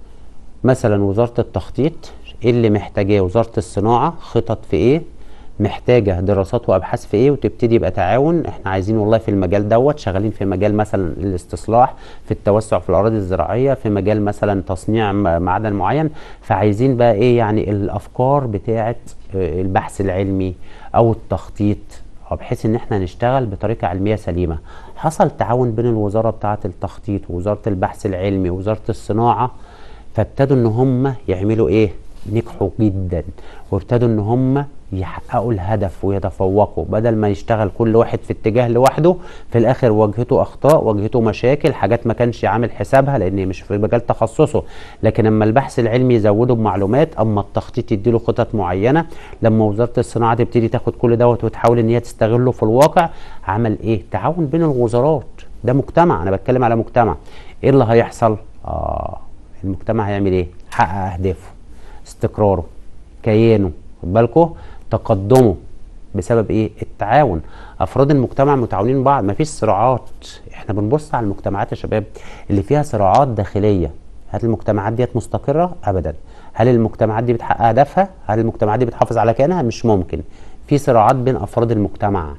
مثلا وزارة التخطيط ايه اللي محتاجاه وزارة الصناعة خطط في ايه محتاجة دراسات وابحاث في ايه وتبتدي يبقى تعاون احنا عايزين والله في المجال دوت شغالين في مجال مثلا الاستصلاح في التوسع في الاراضي الزراعية في مجال مثلا تصنيع معدن معين فعايزين بقى ايه يعني الافكار بتاعة البحث العلمي او التخطيط بحيث ان احنا نشتغل بطريقه علميه سليمه حصل تعاون بين الوزاره بتاعه التخطيط ووزاره البحث العلمي ووزاره الصناعه فابتدوا ان هم يعملوا ايه نجحوا جدا وابتدوا ان هم يحققوا الهدف ويتفوقوا بدل ما يشتغل كل واحد في اتجاه لوحده في الاخر واجهته اخطاء واجهته مشاكل حاجات ما كانش عامل حسابها لان مش في مجال تخصصه لكن اما البحث العلمي يزوده بمعلومات اما التخطيط يديله خطط معينه لما وزاره الصناعه تبتدي تاخد كل دوت وتحاول ان هي تستغله في الواقع عمل ايه تعاون بين الوزارات ده مجتمع انا بتكلم على مجتمع ايه اللي هيحصل اه المجتمع هيعمل ايه حقق اهدافه استقراره كيانه خد بالكم تقدمه بسبب ايه التعاون افراد المجتمع متعاونين بعض مفيش صراعات احنا بنبص على المجتمعات يا شباب اللي فيها صراعات داخليه هل المجتمعات ديت مستقره ابدا هل المجتمعات دي بتحقق هدفها هل المجتمعات دي بتحافظ على كيانها مش ممكن في صراعات بين افراد المجتمع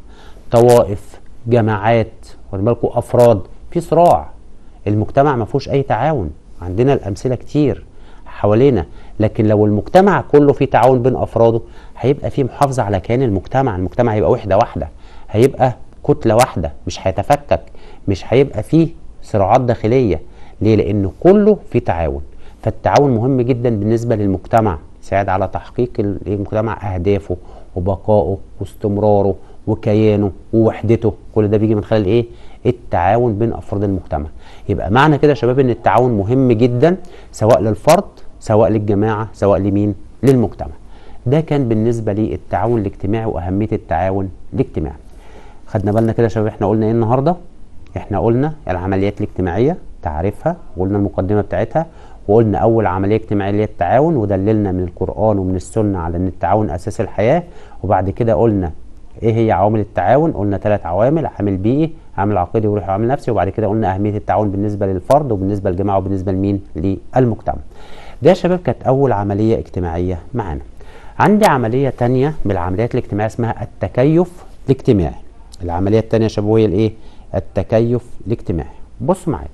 طوائف جماعات واخد بالكم افراد في صراع المجتمع ما فيهوش اي تعاون عندنا الامثله كتير حوالينا لكن لو المجتمع كله فيه تعاون بين افراده هيبقى فيه محافظه على كيان المجتمع المجتمع هيبقى وحده واحده هيبقى كتله واحده مش هيتفكك مش هيبقى فيه صراعات داخليه ليه لان كله فيه تعاون فالتعاون مهم جدا بالنسبه للمجتمع يساعد على تحقيق المجتمع اهدافه وبقائه واستمراره وكيانه ووحدته كل ده بيجي من خلال ايه التعاون بين افراد المجتمع يبقى معنى كده يا شباب ان التعاون مهم جدا سواء للفرد سواء للجماعه سواء لمين للمجتمع ده كان بالنسبه للتعاون الاجتماعي واهميه التعاون الاجتماعي خدنا بالنا كده يا شباب احنا قلنا ايه النهارده احنا قلنا العمليات الاجتماعيه تعريفها وقلنا المقدمه بتاعتها وقلنا اول عمليه اجتماعيه اللي هي التعاون ودللنا من القران ومن السنه على ان التعاون اساس الحياه وبعد كده قلنا ايه هي عوامل التعاون قلنا ثلاث عوامل عامل بيئي عامل عقدي وروحي وعامل نفسي وبعد كده قلنا اهميه التعاون بالنسبه للفرد وبالنسبه للجماعه وبالنسبه لمين للمجتمع ده يا شباب كانت اول عمليه اجتماعيه معانا عندي عمليه تانية من العمليات الاجتماعيه اسمها التكيف الاجتماعي العمليه التانية يا شباب وهي الايه التكيف الاجتماعي بصوا معايا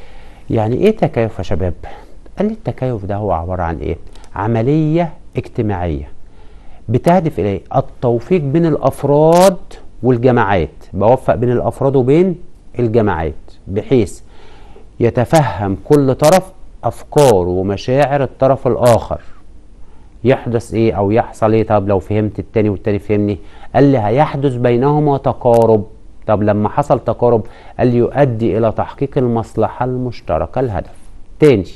يعني ايه تكيف يا شباب قال لي التكيف ده هو عباره عن ايه عمليه اجتماعيه بتهدف الى التوفيق بين الافراد والجماعات بوفق بين الافراد وبين الجماعات بحيث يتفهم كل طرف افكار ومشاعر الطرف الاخر يحدث ايه او يحصل ايه طب لو فهمت التاني والتاني فهمني قال لي هيحدث بينهما تقارب طب لما حصل تقارب قال لي يؤدي الى تحقيق المصلحه المشتركه الهدف تاني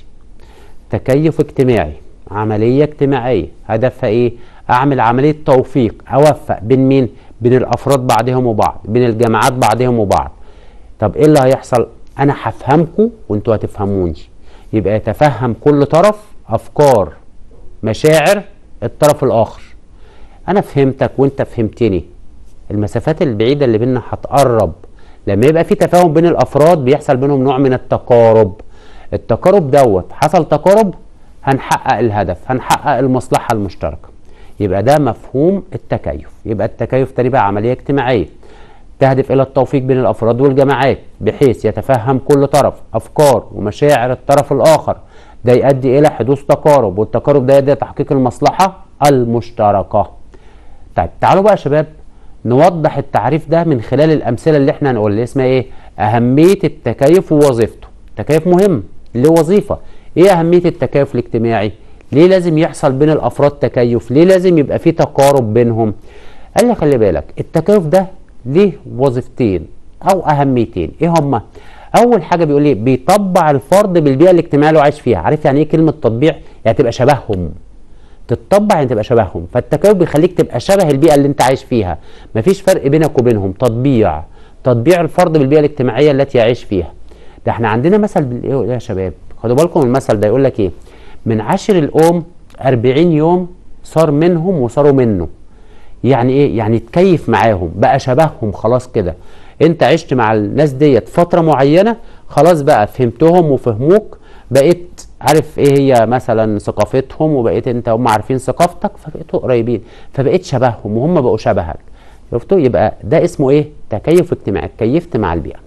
تكيف اجتماعي عمليه اجتماعيه هدفها ايه اعمل عمليه توفيق اوفق بين مين بين الافراد بعضهم وبعض بين الجماعات بعضهم وبعض طب ايه اللي هيحصل انا هفهمكم وانتوا هتفهموني يبقى يتفهم كل طرف افكار مشاعر الطرف الاخر انا فهمتك وانت فهمتني المسافات البعيده اللي بيننا هتقرب لما يبقى في تفاهم بين الافراد بيحصل بينهم نوع من التقارب التقارب دوت حصل تقارب هنحقق الهدف هنحقق المصلحة المشتركة يبقى ده مفهوم التكيف يبقى التكيف تاني بقى عملية اجتماعية تهدف إلى التوفيق بين الأفراد والجماعات بحيث يتفهم كل طرف أفكار ومشاعر الطرف الآخر ده يؤدي إلى حدوث تقارب والتقارب ده يؤدي إلى تحقيق المصلحة المشتركة طيب تعالوا بقى يا شباب نوضح التعريف ده من خلال الأمثلة اللي احنا هنقول اللي اسمها إيه أهمية التكيف ووظيفته التكيف مهم له وظيفة إيه أهمية التكيف الاجتماعي ليه لازم يحصل بين الافراد تكيف ليه لازم يبقى في تقارب بينهم قال لي خلي بالك التكيف ده ليه وظيفتين او اهميتين ايه هما اول حاجه بيقول لي بيطبع الفرد بالبيئه الاجتماعيه اللي هو عايش فيها عارف يعني ايه كلمه تطبيع يعني تبقى شبههم تتطبع يعني تبقى شبههم فالتكيف بيخليك تبقى شبه البيئه اللي انت عايش فيها مفيش فرق بينك وبينهم تطبيع تطبيع الفرد بالبيئه الاجتماعيه التي يعيش فيها ده احنا عندنا مثل بالايه يا شباب خدوا بالكم المثل ده يقول لك ايه من عشر الأم 40 يوم صار منهم وصاروا منه يعني ايه يعني تكيف معاهم بقى شبههم خلاص كده انت عشت مع الناس ديت فتره معينه خلاص بقى فهمتهم وفهموك بقيت عارف ايه هي مثلا ثقافتهم وبقيت انت هم عارفين ثقافتك فبقيتوا قريبين فبقيت شبههم وهم بقوا شبهك شفتوا يبقى ده اسمه ايه تكيف اجتماعي كيفت مع البيئه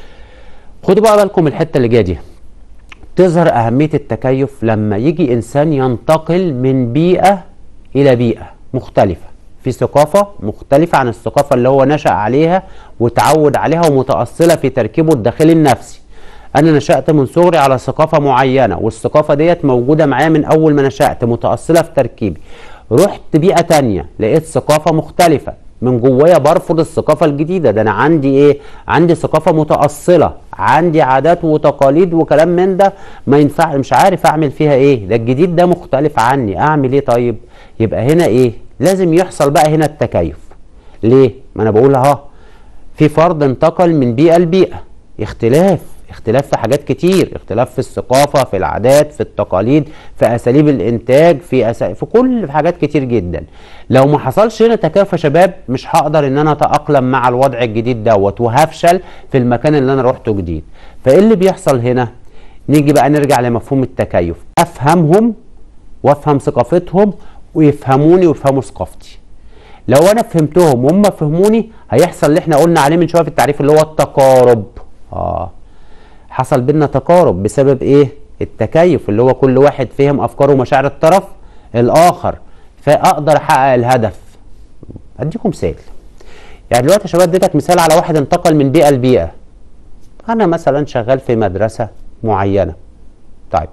خدوا بقى بالكم الحته اللي جايه دي تظهر أهمية التكيف لما يجي إنسان ينتقل من بيئة إلى بيئة مختلفة في ثقافة مختلفة عن الثقافة اللي هو نشأ عليها وتعود عليها ومتأصلة في تركيبه الداخلي النفسي أنا نشأت من صغري على ثقافة معينة والثقافة ديت موجودة معايا من أول ما نشأت متأصلة في تركيبي رحت بيئة تانية لقيت ثقافة مختلفة من جوايا برفض الثقافة الجديدة ده أنا عندي إيه؟ عندي ثقافة متأصلة عندي عادات وتقاليد وكلام من ده ما ينفع مش عارف أعمل فيها إيه ده الجديد ده مختلف عني أعمل إيه طيب؟ يبقى هنا إيه؟ لازم يحصل بقى هنا التكيف ليه؟ ما أنا بقول أهو في فرد انتقل من بيئة لبيئة اختلاف اختلاف في حاجات كتير اختلاف في الثقافة في العادات في التقاليد في أساليب الإنتاج في أس... في كل في حاجات كتير جدا لو ما حصلش هنا تكافؤ يا شباب مش هقدر ان انا اتأقلم مع الوضع الجديد دوت وهفشل في المكان اللي انا روحته جديد فايه اللي بيحصل هنا نيجي بقى نرجع لمفهوم التكيف افهمهم وافهم ثقافتهم ويفهموني ويفهموا ثقافتي لو انا فهمتهم وهم فهموني هيحصل اللي احنا قلنا عليه من شويه في التعريف اللي هو التقارب اه حصل بينا تقارب بسبب ايه التكيف اللي هو كل واحد فهم افكاره ومشاعر الطرف الاخر فاقدر احقق الهدف اديكم مثال يعني دلوقتي يا شباب اديتك مثال على واحد انتقل من بيئه لبيئه انا مثلا شغال في مدرسه معينه طيب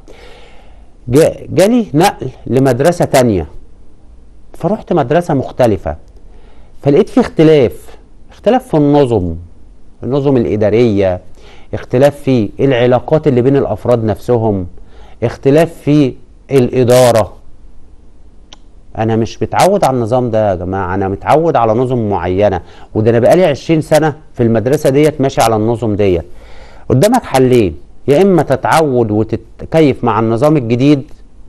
جالي نقل لمدرسه تانية فرحت مدرسه مختلفه فلقيت في اختلاف اختلاف في النظم النظم الاداريه اختلاف في العلاقات اللي بين الافراد نفسهم اختلاف في الاداره انا مش متعود على النظام ده يا جماعه انا متعود على نظم معينه وده انا بقالي 20 سنه في المدرسه ديت ماشي على النظم ديت قدامك حلين يا اما تتعود وتتكيف مع النظام الجديد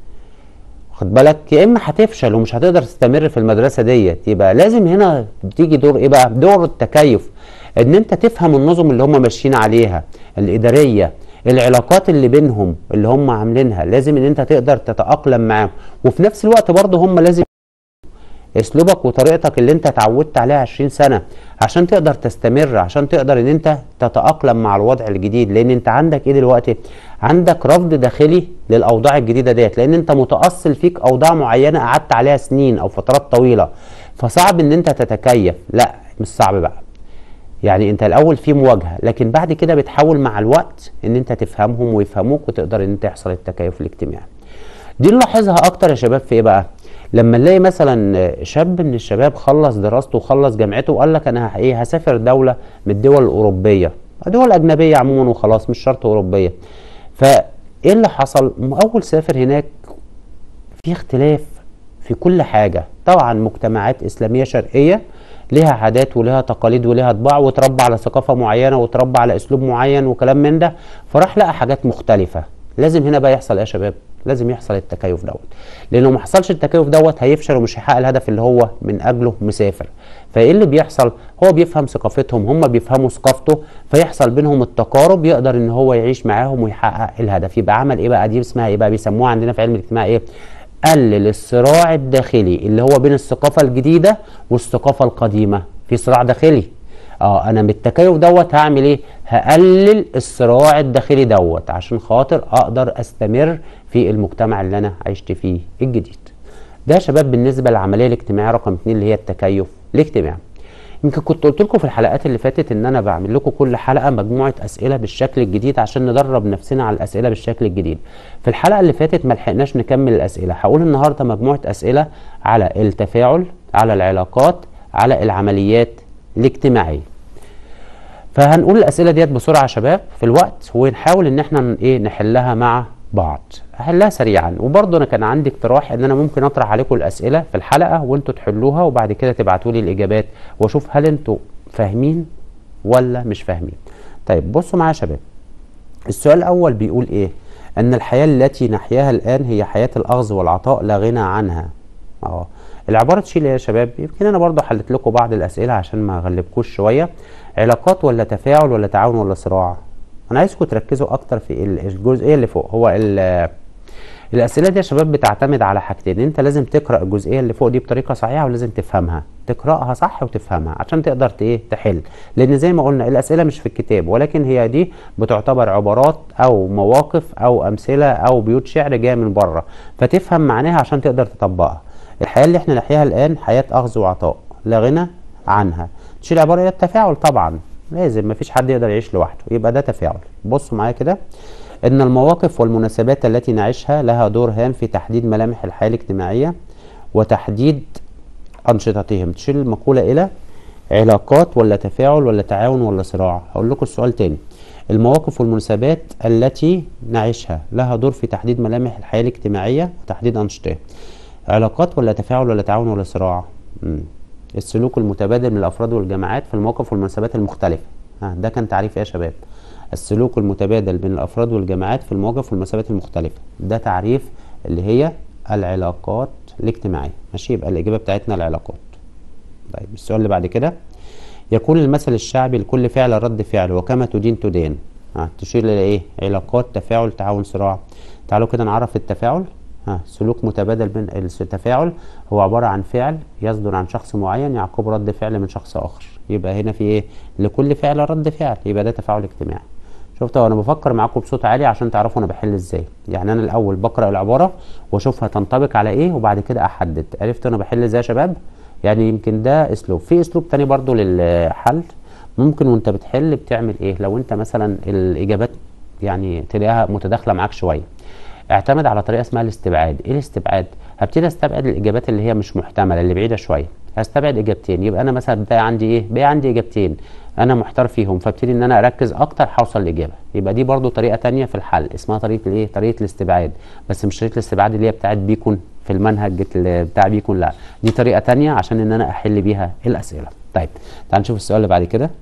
خد بالك يا اما هتفشل ومش هتقدر تستمر في المدرسه ديت يبقى لازم هنا تيجي دور ايه بقى دور التكيف ان انت تفهم النظم اللي هم ماشيين عليها الاداريه العلاقات اللي بينهم اللي هم عاملينها لازم ان انت تقدر تتاقلم معاهم وفي نفس الوقت برضه هم لازم اسلوبك وطريقتك اللي انت اتعودت عليها 20 سنه عشان تقدر تستمر عشان تقدر ان انت تتاقلم مع الوضع الجديد لان انت عندك ايه دلوقتي عندك رفض داخلي للاوضاع الجديده ديت لان انت متاصل فيك اوضاع معينه قعدت عليها سنين او فترات طويله فصعب ان انت تتكيف لا مش صعب بقى يعني انت الاول في مواجهه لكن بعد كده بتحاول مع الوقت ان انت تفهمهم ويفهموك وتقدر ان انت يحصل التكيف الاجتماعي دي نلاحظها اكتر يا شباب في ايه بقى لما نلاقي مثلا شاب من الشباب خلص دراسته وخلص جامعته وقال لك انا ايه هسافر دوله من الدول الاوروبيه دول اجنبيه عموما وخلاص مش شرط اوروبيه فايه اللي حصل اول سافر هناك في اختلاف في كل حاجه طبعا مجتمعات اسلاميه شرقيه لها عادات ولها تقاليد ولها طباع وتربى على ثقافه معينه وتربى على اسلوب معين وكلام من ده فراح لقى حاجات مختلفه لازم هنا بقى يحصل ايه يا شباب لازم يحصل التكيف دوت لانه ما حصلش التكيف دوت هيفشل ومش هيحقق الهدف اللي هو من اجله مسافر فايه اللي بيحصل هو بيفهم ثقافتهم هم بيفهموا ثقافته فيحصل بينهم التقارب يقدر ان هو يعيش معاهم ويحقق الهدف يبقى عمل ايه بقى دي اسمها ايه بقى بيسموها عندنا في علم الاجتماع ايه قلل الصراع الداخلي اللي هو بين الثقافه الجديده والثقافه القديمه في صراع داخلي اه انا بالتكيف دوت هعمل ايه هقلل الصراع الداخلي دوت عشان خاطر اقدر استمر في المجتمع اللي انا عشت فيه الجديد ده يا شباب بالنسبه للعمليه الاجتماعيه رقم اتنين اللي هي التكيف الاجتماعي يمكن كنت قلت لكم في الحلقات اللي فاتت ان انا بعمل لكم كل حلقه مجموعه اسئله بالشكل الجديد عشان ندرب نفسنا على الاسئله بالشكل الجديد في الحلقه اللي فاتت ما لحقناش نكمل الاسئله هقول النهارده مجموعه اسئله على التفاعل على العلاقات على العمليات الاجتماعيه فهنقول الاسئله ديت بسرعه يا شباب في الوقت ونحاول ان احنا ايه نحلها مع بعض هحلها سريعا وبرضه انا كان عندي اقتراح ان انا ممكن اطرح عليكم الاسئله في الحلقه وانتوا تحلوها وبعد كده تبعتوا لي الاجابات واشوف هل انتوا فاهمين ولا مش فاهمين طيب بصوا معايا يا شباب السؤال الاول بيقول ايه ان الحياه التي نحياها الان هي حياه الاخذ والعطاء لا غنى عنها اه العباره تشيل ايه يا شباب يمكن انا برضه حلت لكم بعض الاسئله عشان ما اغلبكوش شويه علاقات ولا تفاعل ولا تعاون ولا صراع انا عايزكم تركزوا اكتر في الجزئيه اللي فوق هو الاسئله دي يا شباب بتعتمد على حاجتين انت لازم تقرا الجزئيه اللي فوق دي بطريقه صحيحه ولازم تفهمها تقراها صح وتفهمها عشان تقدر ايه تحل لان زي ما قلنا الاسئله مش في الكتاب ولكن هي دي بتعتبر عبارات او مواقف او امثله او بيوت شعر جايه من بره فتفهم معناها عشان تقدر تطبقها الحياه اللي احنا نحياها الان حياه اخذ وعطاء لا غنى عنها تشيل عباره الى التفاعل طبعا لازم مفيش حد يقدر يعيش لوحده يبقى ده تفاعل بصوا معايا كده ان المواقف والمناسبات التي نعيشها لها دور هام في تحديد ملامح الحياه الاجتماعيه وتحديد انشطتهم تشيل المقوله الى علاقات ولا تفاعل ولا تعاون ولا صراع هقول لكم السؤال تاني المواقف والمناسبات التي نعيشها لها دور في تحديد ملامح الحياه الاجتماعيه وتحديد انشطتها علاقات ولا تفاعل ولا تعاون ولا صراع مم. السلوك المتبادل من الافراد والجماعات في المواقف والمناسبات المختلفه ها ده كان تعريف ايه يا شباب السلوك المتبادل بين الافراد والجماعات في المواقف والمناسبات المختلفه ده تعريف اللي هي العلاقات الاجتماعيه ماشي يبقى الاجابه بتاعتنا العلاقات طيب السؤال اللي بعد كده يكون المثل الشعبي لكل فعل رد فعل وكما تدين تدان ها تشير الى ايه علاقات تفاعل تعاون صراع تعالوا كده نعرف التفاعل ها سلوك متبادل بين التفاعل هو عبارة عن فعل يصدر عن شخص معين يعقب رد فعل من شخص آخر يبقى هنا في إيه لكل فعل رد فعل يبقى ده تفاعل اجتماعي شفتوا انا بفكر معاكم بصوت عالي عشان تعرفوا انا بحل ازاي يعني انا الاول بقرا العباره واشوفها تنطبق على ايه وبعد كده احدد عرفت انا بحل ازاي يا شباب يعني يمكن ده اسلوب في اسلوب تاني برضو للحل ممكن وانت بتحل بتعمل ايه لو انت مثلا الاجابات يعني تلاقيها متداخله معاك شويه اعتمد على طريقه اسمها الاستبعاد ايه الاستبعاد هبتدي استبعد الاجابات اللي هي مش محتمله اللي بعيده شويه هستبعد اجابتين يبقى انا مثلا بقى عندي ايه بقى عندي اجابتين انا محتار فيهم فابتدي ان انا اركز اكتر هوصل لاجابه يبقى دي برضو طريقه تانية في الحل اسمها طريقه الايه طريقه الاستبعاد بس مش طريقه الاستبعاد اللي هي بتاعت بيكون في المنهج بتاع بيكون لا دي طريقه تانية عشان ان انا احل بيها الاسئله طيب تعال نشوف السؤال اللي بعد كده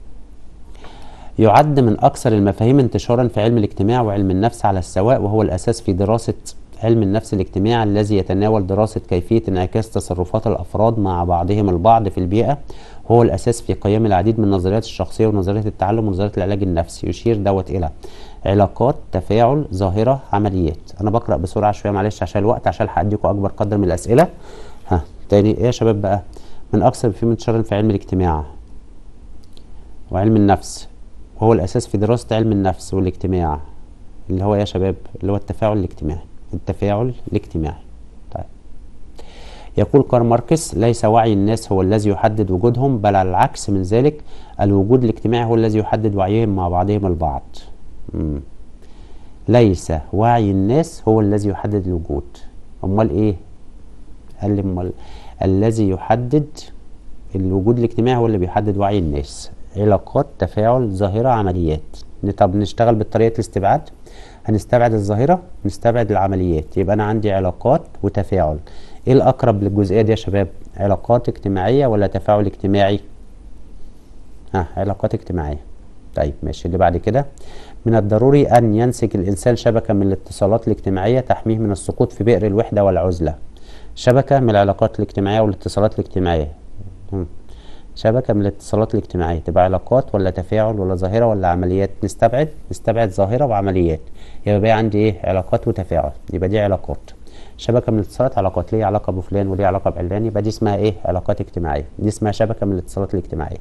يعد من أكثر المفاهيم انتشارا في علم الاجتماع وعلم النفس على السواء وهو الأساس في دراسة علم النفس الاجتماعي الذي يتناول دراسة كيفية انعكاس تصرفات الأفراد مع بعضهم البعض في البيئة وهو الأساس في قيام العديد من نظريات الشخصية ونظريات التعلم ونظريات العلاج النفسي يشير دوت إلى علاقات تفاعل ظاهرة عمليات أنا بقرأ بسرعة شوية معلش عشان الوقت عشان هأديكم أكبر قدر من الأسئلة ها تاني إيه يا شباب بقى من أكثر المفاهيم انتشارا في علم الاجتماع وعلم النفس وهو الأساس في دراسة علم النفس والاجتماع اللي هو يا شباب اللي هو التفاعل الاجتماعي التفاعل الاجتماعي طيب يقول كارل ماركس ليس وعي الناس هو الذي يحدد وجودهم بل على العكس من ذلك الوجود الاجتماعي هو الذي يحدد وعيهم مع بعضهم البعض مم. ليس وعي الناس هو الذي يحدد الوجود امال ايه قال لي امال الذي يحدد الوجود الاجتماعي هو اللي بيحدد وعي الناس علاقات تفاعل ظاهرة عمليات طب نشتغل بطريقة الاستبعاد هنستبعد الظاهرة نستبعد العمليات يبقى أنا عندي علاقات وتفاعل إيه الأقرب للجزئية دي يا شباب علاقات اجتماعية ولا تفاعل اجتماعي ها علاقات اجتماعية طيب ماشي اللي بعد كده من الضروري أن ينسج الإنسان شبكة من الاتصالات الاجتماعية تحميه من السقوط في بئر الوحدة والعزلة شبكة من العلاقات الاجتماعية والاتصالات الاجتماعية مم. شبكة من الاتصالات الاجتماعية تبقى علاقات ولا تفاعل ولا ظاهرة ولا عمليات نستبعد نستبعد ظاهرة وعمليات يبقى بقى عندي ايه علاقات وتفاعل يبقى دي علاقات شبكة من الاتصالات علاقات ليه علاقة بفلان وليه علاقة بعلان يبقى دي اسمها ايه علاقات اجتماعية دي اسمها شبكة من الاتصالات الاجتماعية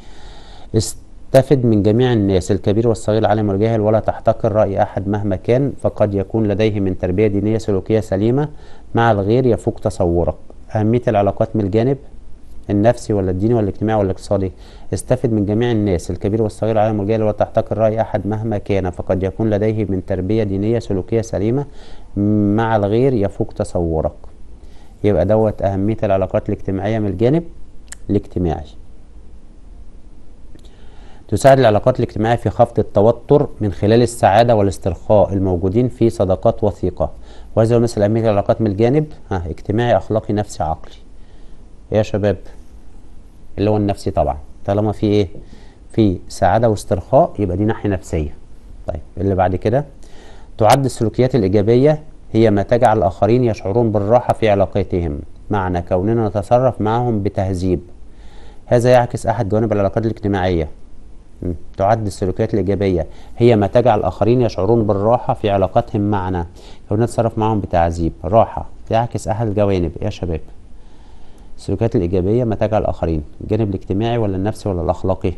استفد من جميع الناس الكبير والصغير العالم والجاهل ولا تحتقر رأي أحد مهما كان فقد يكون لديه من تربية دينية سلوكية سليمة مع الغير يفوق تصورك أهمية العلاقات من الجانب النفسي ولا الديني ولا الاجتماعي ولا الاقتصادي استفد من جميع الناس الكبير والصغير العالم والجاهل ولا تحتقر رأي أحد مهما كان فقد يكون لديه من تربية دينية سلوكية سليمة مع الغير يفوق تصورك يبقى دوت أهمية العلاقات الاجتماعية من الجانب الاجتماعي تساعد العلاقات الاجتماعية في خفض التوتر من خلال السعادة والاسترخاء الموجودين في صداقات وثيقة وهذا هو مثل أهمية العلاقات من الجانب ها اجتماعي أخلاقي نفسي عقلي إيه يا شباب اللي هو النفسي طبعا طالما في ايه في سعادة واسترخاء يبقى دي ناحية نفسية طيب اللي بعد كده تعد السلوكيات الإيجابية هي ما تجعل الآخرين يشعرون بالراحة في علاقاتهم معنى كوننا نتصرف معهم بتهذيب هذا يعكس أحد جوانب العلاقات الاجتماعية م. تعد السلوكيات الإيجابية هي ما تجعل الآخرين يشعرون بالراحة في علاقاتهم معنا كوننا نتصرف معهم بتعذيب راحة يعكس أحد الجوانب يا شباب السلوكيات الإيجابية ما تجعل الآخرين الجانب الاجتماعي ولا النفسي ولا الأخلاقي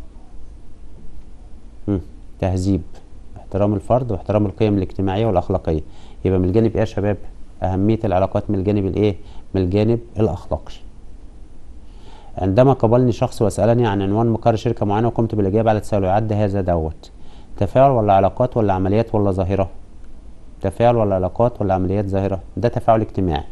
م. تهذيب احترام الفرد واحترام القيم الاجتماعية والأخلاقية يبقى من الجانب ايه يا شباب أهمية العلاقات من الجانب الايه من الجانب الأخلاقي عندما قابلني شخص وسألني عن عنوان مقر شركة معينة وقمت بالإجابة على تساؤله يعد هذا دوت تفاعل ولا علاقات ولا عمليات ولا ظاهرة تفاعل ولا علاقات ولا عمليات ظاهرة ده تفاعل اجتماعي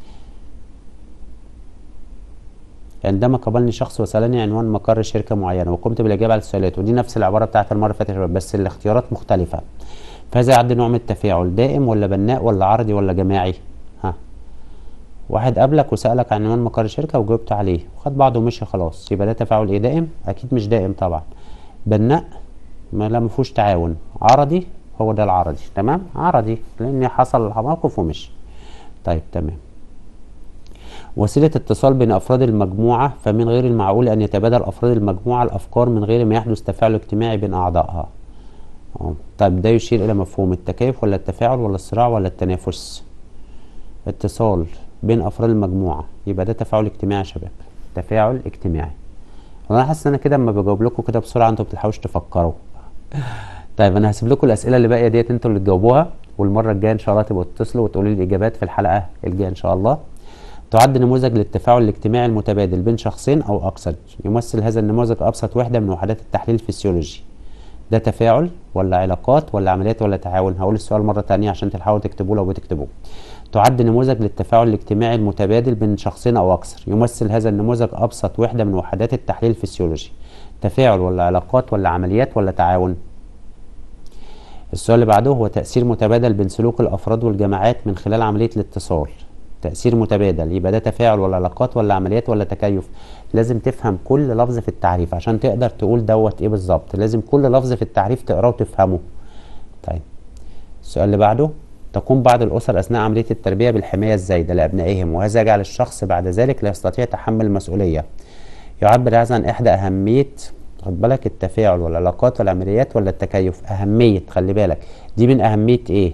عندما قابلني شخص وسألني عنوان مقر شركة معينة وقمت بالإجابة على السؤالات ودي نفس العبارة بتاعت المرة اللي فاتت يا شباب بس الاختيارات مختلفة فهذا يعد نوع من التفاعل دائم ولا بناء ولا عرضي ولا جماعي ها واحد قابلك وسألك عن عنوان مقر شركة وجاوبت عليه وخد بعضه ومشي خلاص يبقى ده تفاعل ايه دائم اكيد مش دائم طبعا بناء ما لا مفيهوش تعاون عرضي هو ده العرضي تمام عرضي لان حصل موقف ومشي طيب تمام وسيلة اتصال بين أفراد المجموعة فمن غير المعقول أن يتبادل أفراد المجموعة الأفكار من غير ما يحدث تفاعل اجتماعي بين أعضائها أه. طيب ده يشير إلى مفهوم التكيف ولا التفاعل ولا الصراع ولا التنافس اتصال بين أفراد المجموعة يبقى ده تفاعل اجتماعي يا شباب تفاعل اجتماعي وأنا حاسس إن أنا كده أما بجاوب لكم كده بسرعة أنتوا بتلحقوش تفكروا طيب أنا هسيب لكم الأسئلة اللي باقية ديت أنتوا اللي تجاوبوها والمرة الجاية إن شاء الله تبقوا تتصلوا وتقولوا لي الإجابات في الحلقة الجاية إن شاء الله تعد نموذج للتفاعل الاجتماعي المتبادل بين شخصين أو أكثر يمثل هذا النموذج أبسط وحدة من وحدات التحليل الفسيولوجي ده تفاعل ولا علاقات ولا عمليات ولا تعاون هقول السؤال مرة تانية عشان تلحقوا تكتبوه لو بتكتبوه تعد نموذج للتفاعل الاجتماعي المتبادل بين شخصين أو أكثر يمثل هذا النموذج أبسط وحدة من وحدات التحليل الفسيولوجي تفاعل ولا علاقات ولا عمليات ولا تعاون السؤال اللي بعده هو تأثير متبادل بين سلوك الأفراد والجماعات من خلال عملية الاتصال تأثير متبادل يبقى ده تفاعل ولا علاقات ولا عمليات ولا تكيف لازم تفهم كل لفظ في التعريف عشان تقدر تقول دوت ايه بالظبط لازم كل لفظ في التعريف تقراه وتفهمه طيب السؤال اللي بعده تقوم بعض الأسر أثناء عملية التربية بالحماية الزايدة لأبنائهم وهذا يجعل الشخص بعد ذلك لا يستطيع تحمل المسؤولية يعبر هذا عن إحدى أهمية خد بالك التفاعل والعلاقات والعمليات ولا التكيف أهمية خلي بالك دي من أهمية إيه؟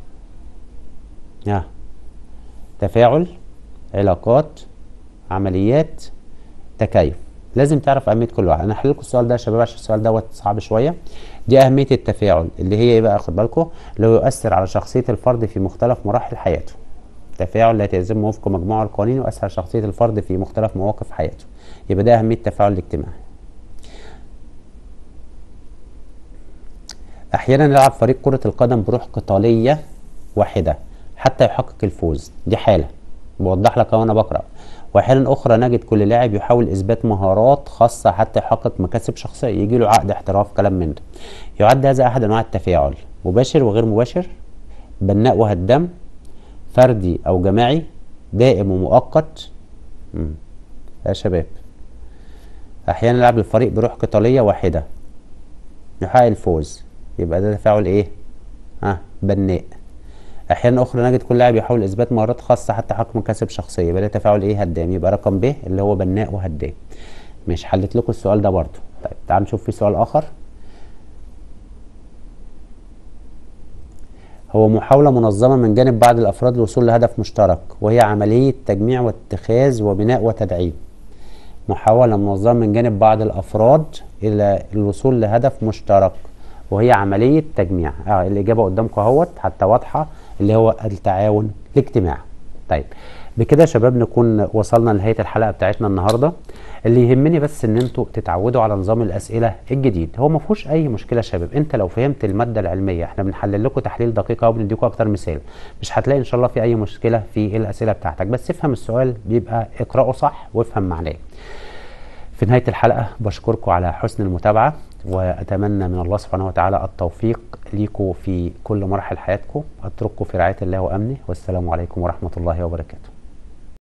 آه. تفاعل علاقات عمليات تكيف لازم تعرف اهميه كل واحد انا هحل لكم السؤال ده يا شباب عشان السؤال دوت صعب شويه دي اهميه التفاعل اللي هي ايه بقى خد بالكم اللي هو يؤثر على شخصيه الفرد في مختلف مراحل حياته التفاعل لا يتم وفق مجموعه القوانين ويؤثر على شخصيه الفرد في مختلف مواقف حياته يبقى ده اهميه التفاعل الاجتماعي احيانا يلعب فريق كره القدم بروح قتاليه واحده حتى يحقق الفوز دي حاله بوضح لك وانا بقرا واحيانا اخرى نجد كل لاعب يحاول اثبات مهارات خاصه حتى يحقق مكاسب شخصيه يجي له عقد احتراف كلام من ده يعد هذا احد انواع التفاعل مباشر وغير مباشر بناء وهدام فردي او جماعي دائم ومؤقت مم. يا شباب احيانا يلعب الفريق بروح قتاليه واحده يحقق الفوز يبقى ده تفاعل ايه ها بناء احيانا اخرى نجد كل لاعب يحاول اثبات مهارات خاصه حتى حكم كسب شخصيه يبقى ده تفاعل ايه هدام يبقى رقم ب اللي هو بناء وهدام مش حلت لكم السؤال ده برضو طيب تعالوا نشوف في سؤال اخر هو محاولة منظمة من جانب بعض الأفراد للوصول لهدف مشترك وهي عملية تجميع واتخاذ وبناء وتدعيم محاولة منظمة من جانب بعض الأفراد إلى الوصول لهدف مشترك وهي عملية تجميع اه الإجابة قدامكم اهوت حتى واضحة اللي هو التعاون الاجتماعي طيب بكده يا شباب نكون وصلنا لنهاية الحلقة بتاعتنا النهاردة اللي يهمني بس ان انتوا تتعودوا على نظام الاسئله الجديد هو ما فيهوش اي مشكله يا شباب انت لو فهمت الماده العلميه احنا بنحلل لكم تحليل دقيق او بنديكم اكتر مثال مش هتلاقي ان شاء الله في اي مشكله في الاسئله بتاعتك بس افهم السؤال بيبقى اقراه صح وافهم معناه في نهايه الحلقه بشكركم على حسن المتابعه واتمنى من الله سبحانه وتعالى التوفيق ليكم في كل مراحل حياتكم اترككم في رعايه الله وامنه والسلام عليكم ورحمه الله وبركاته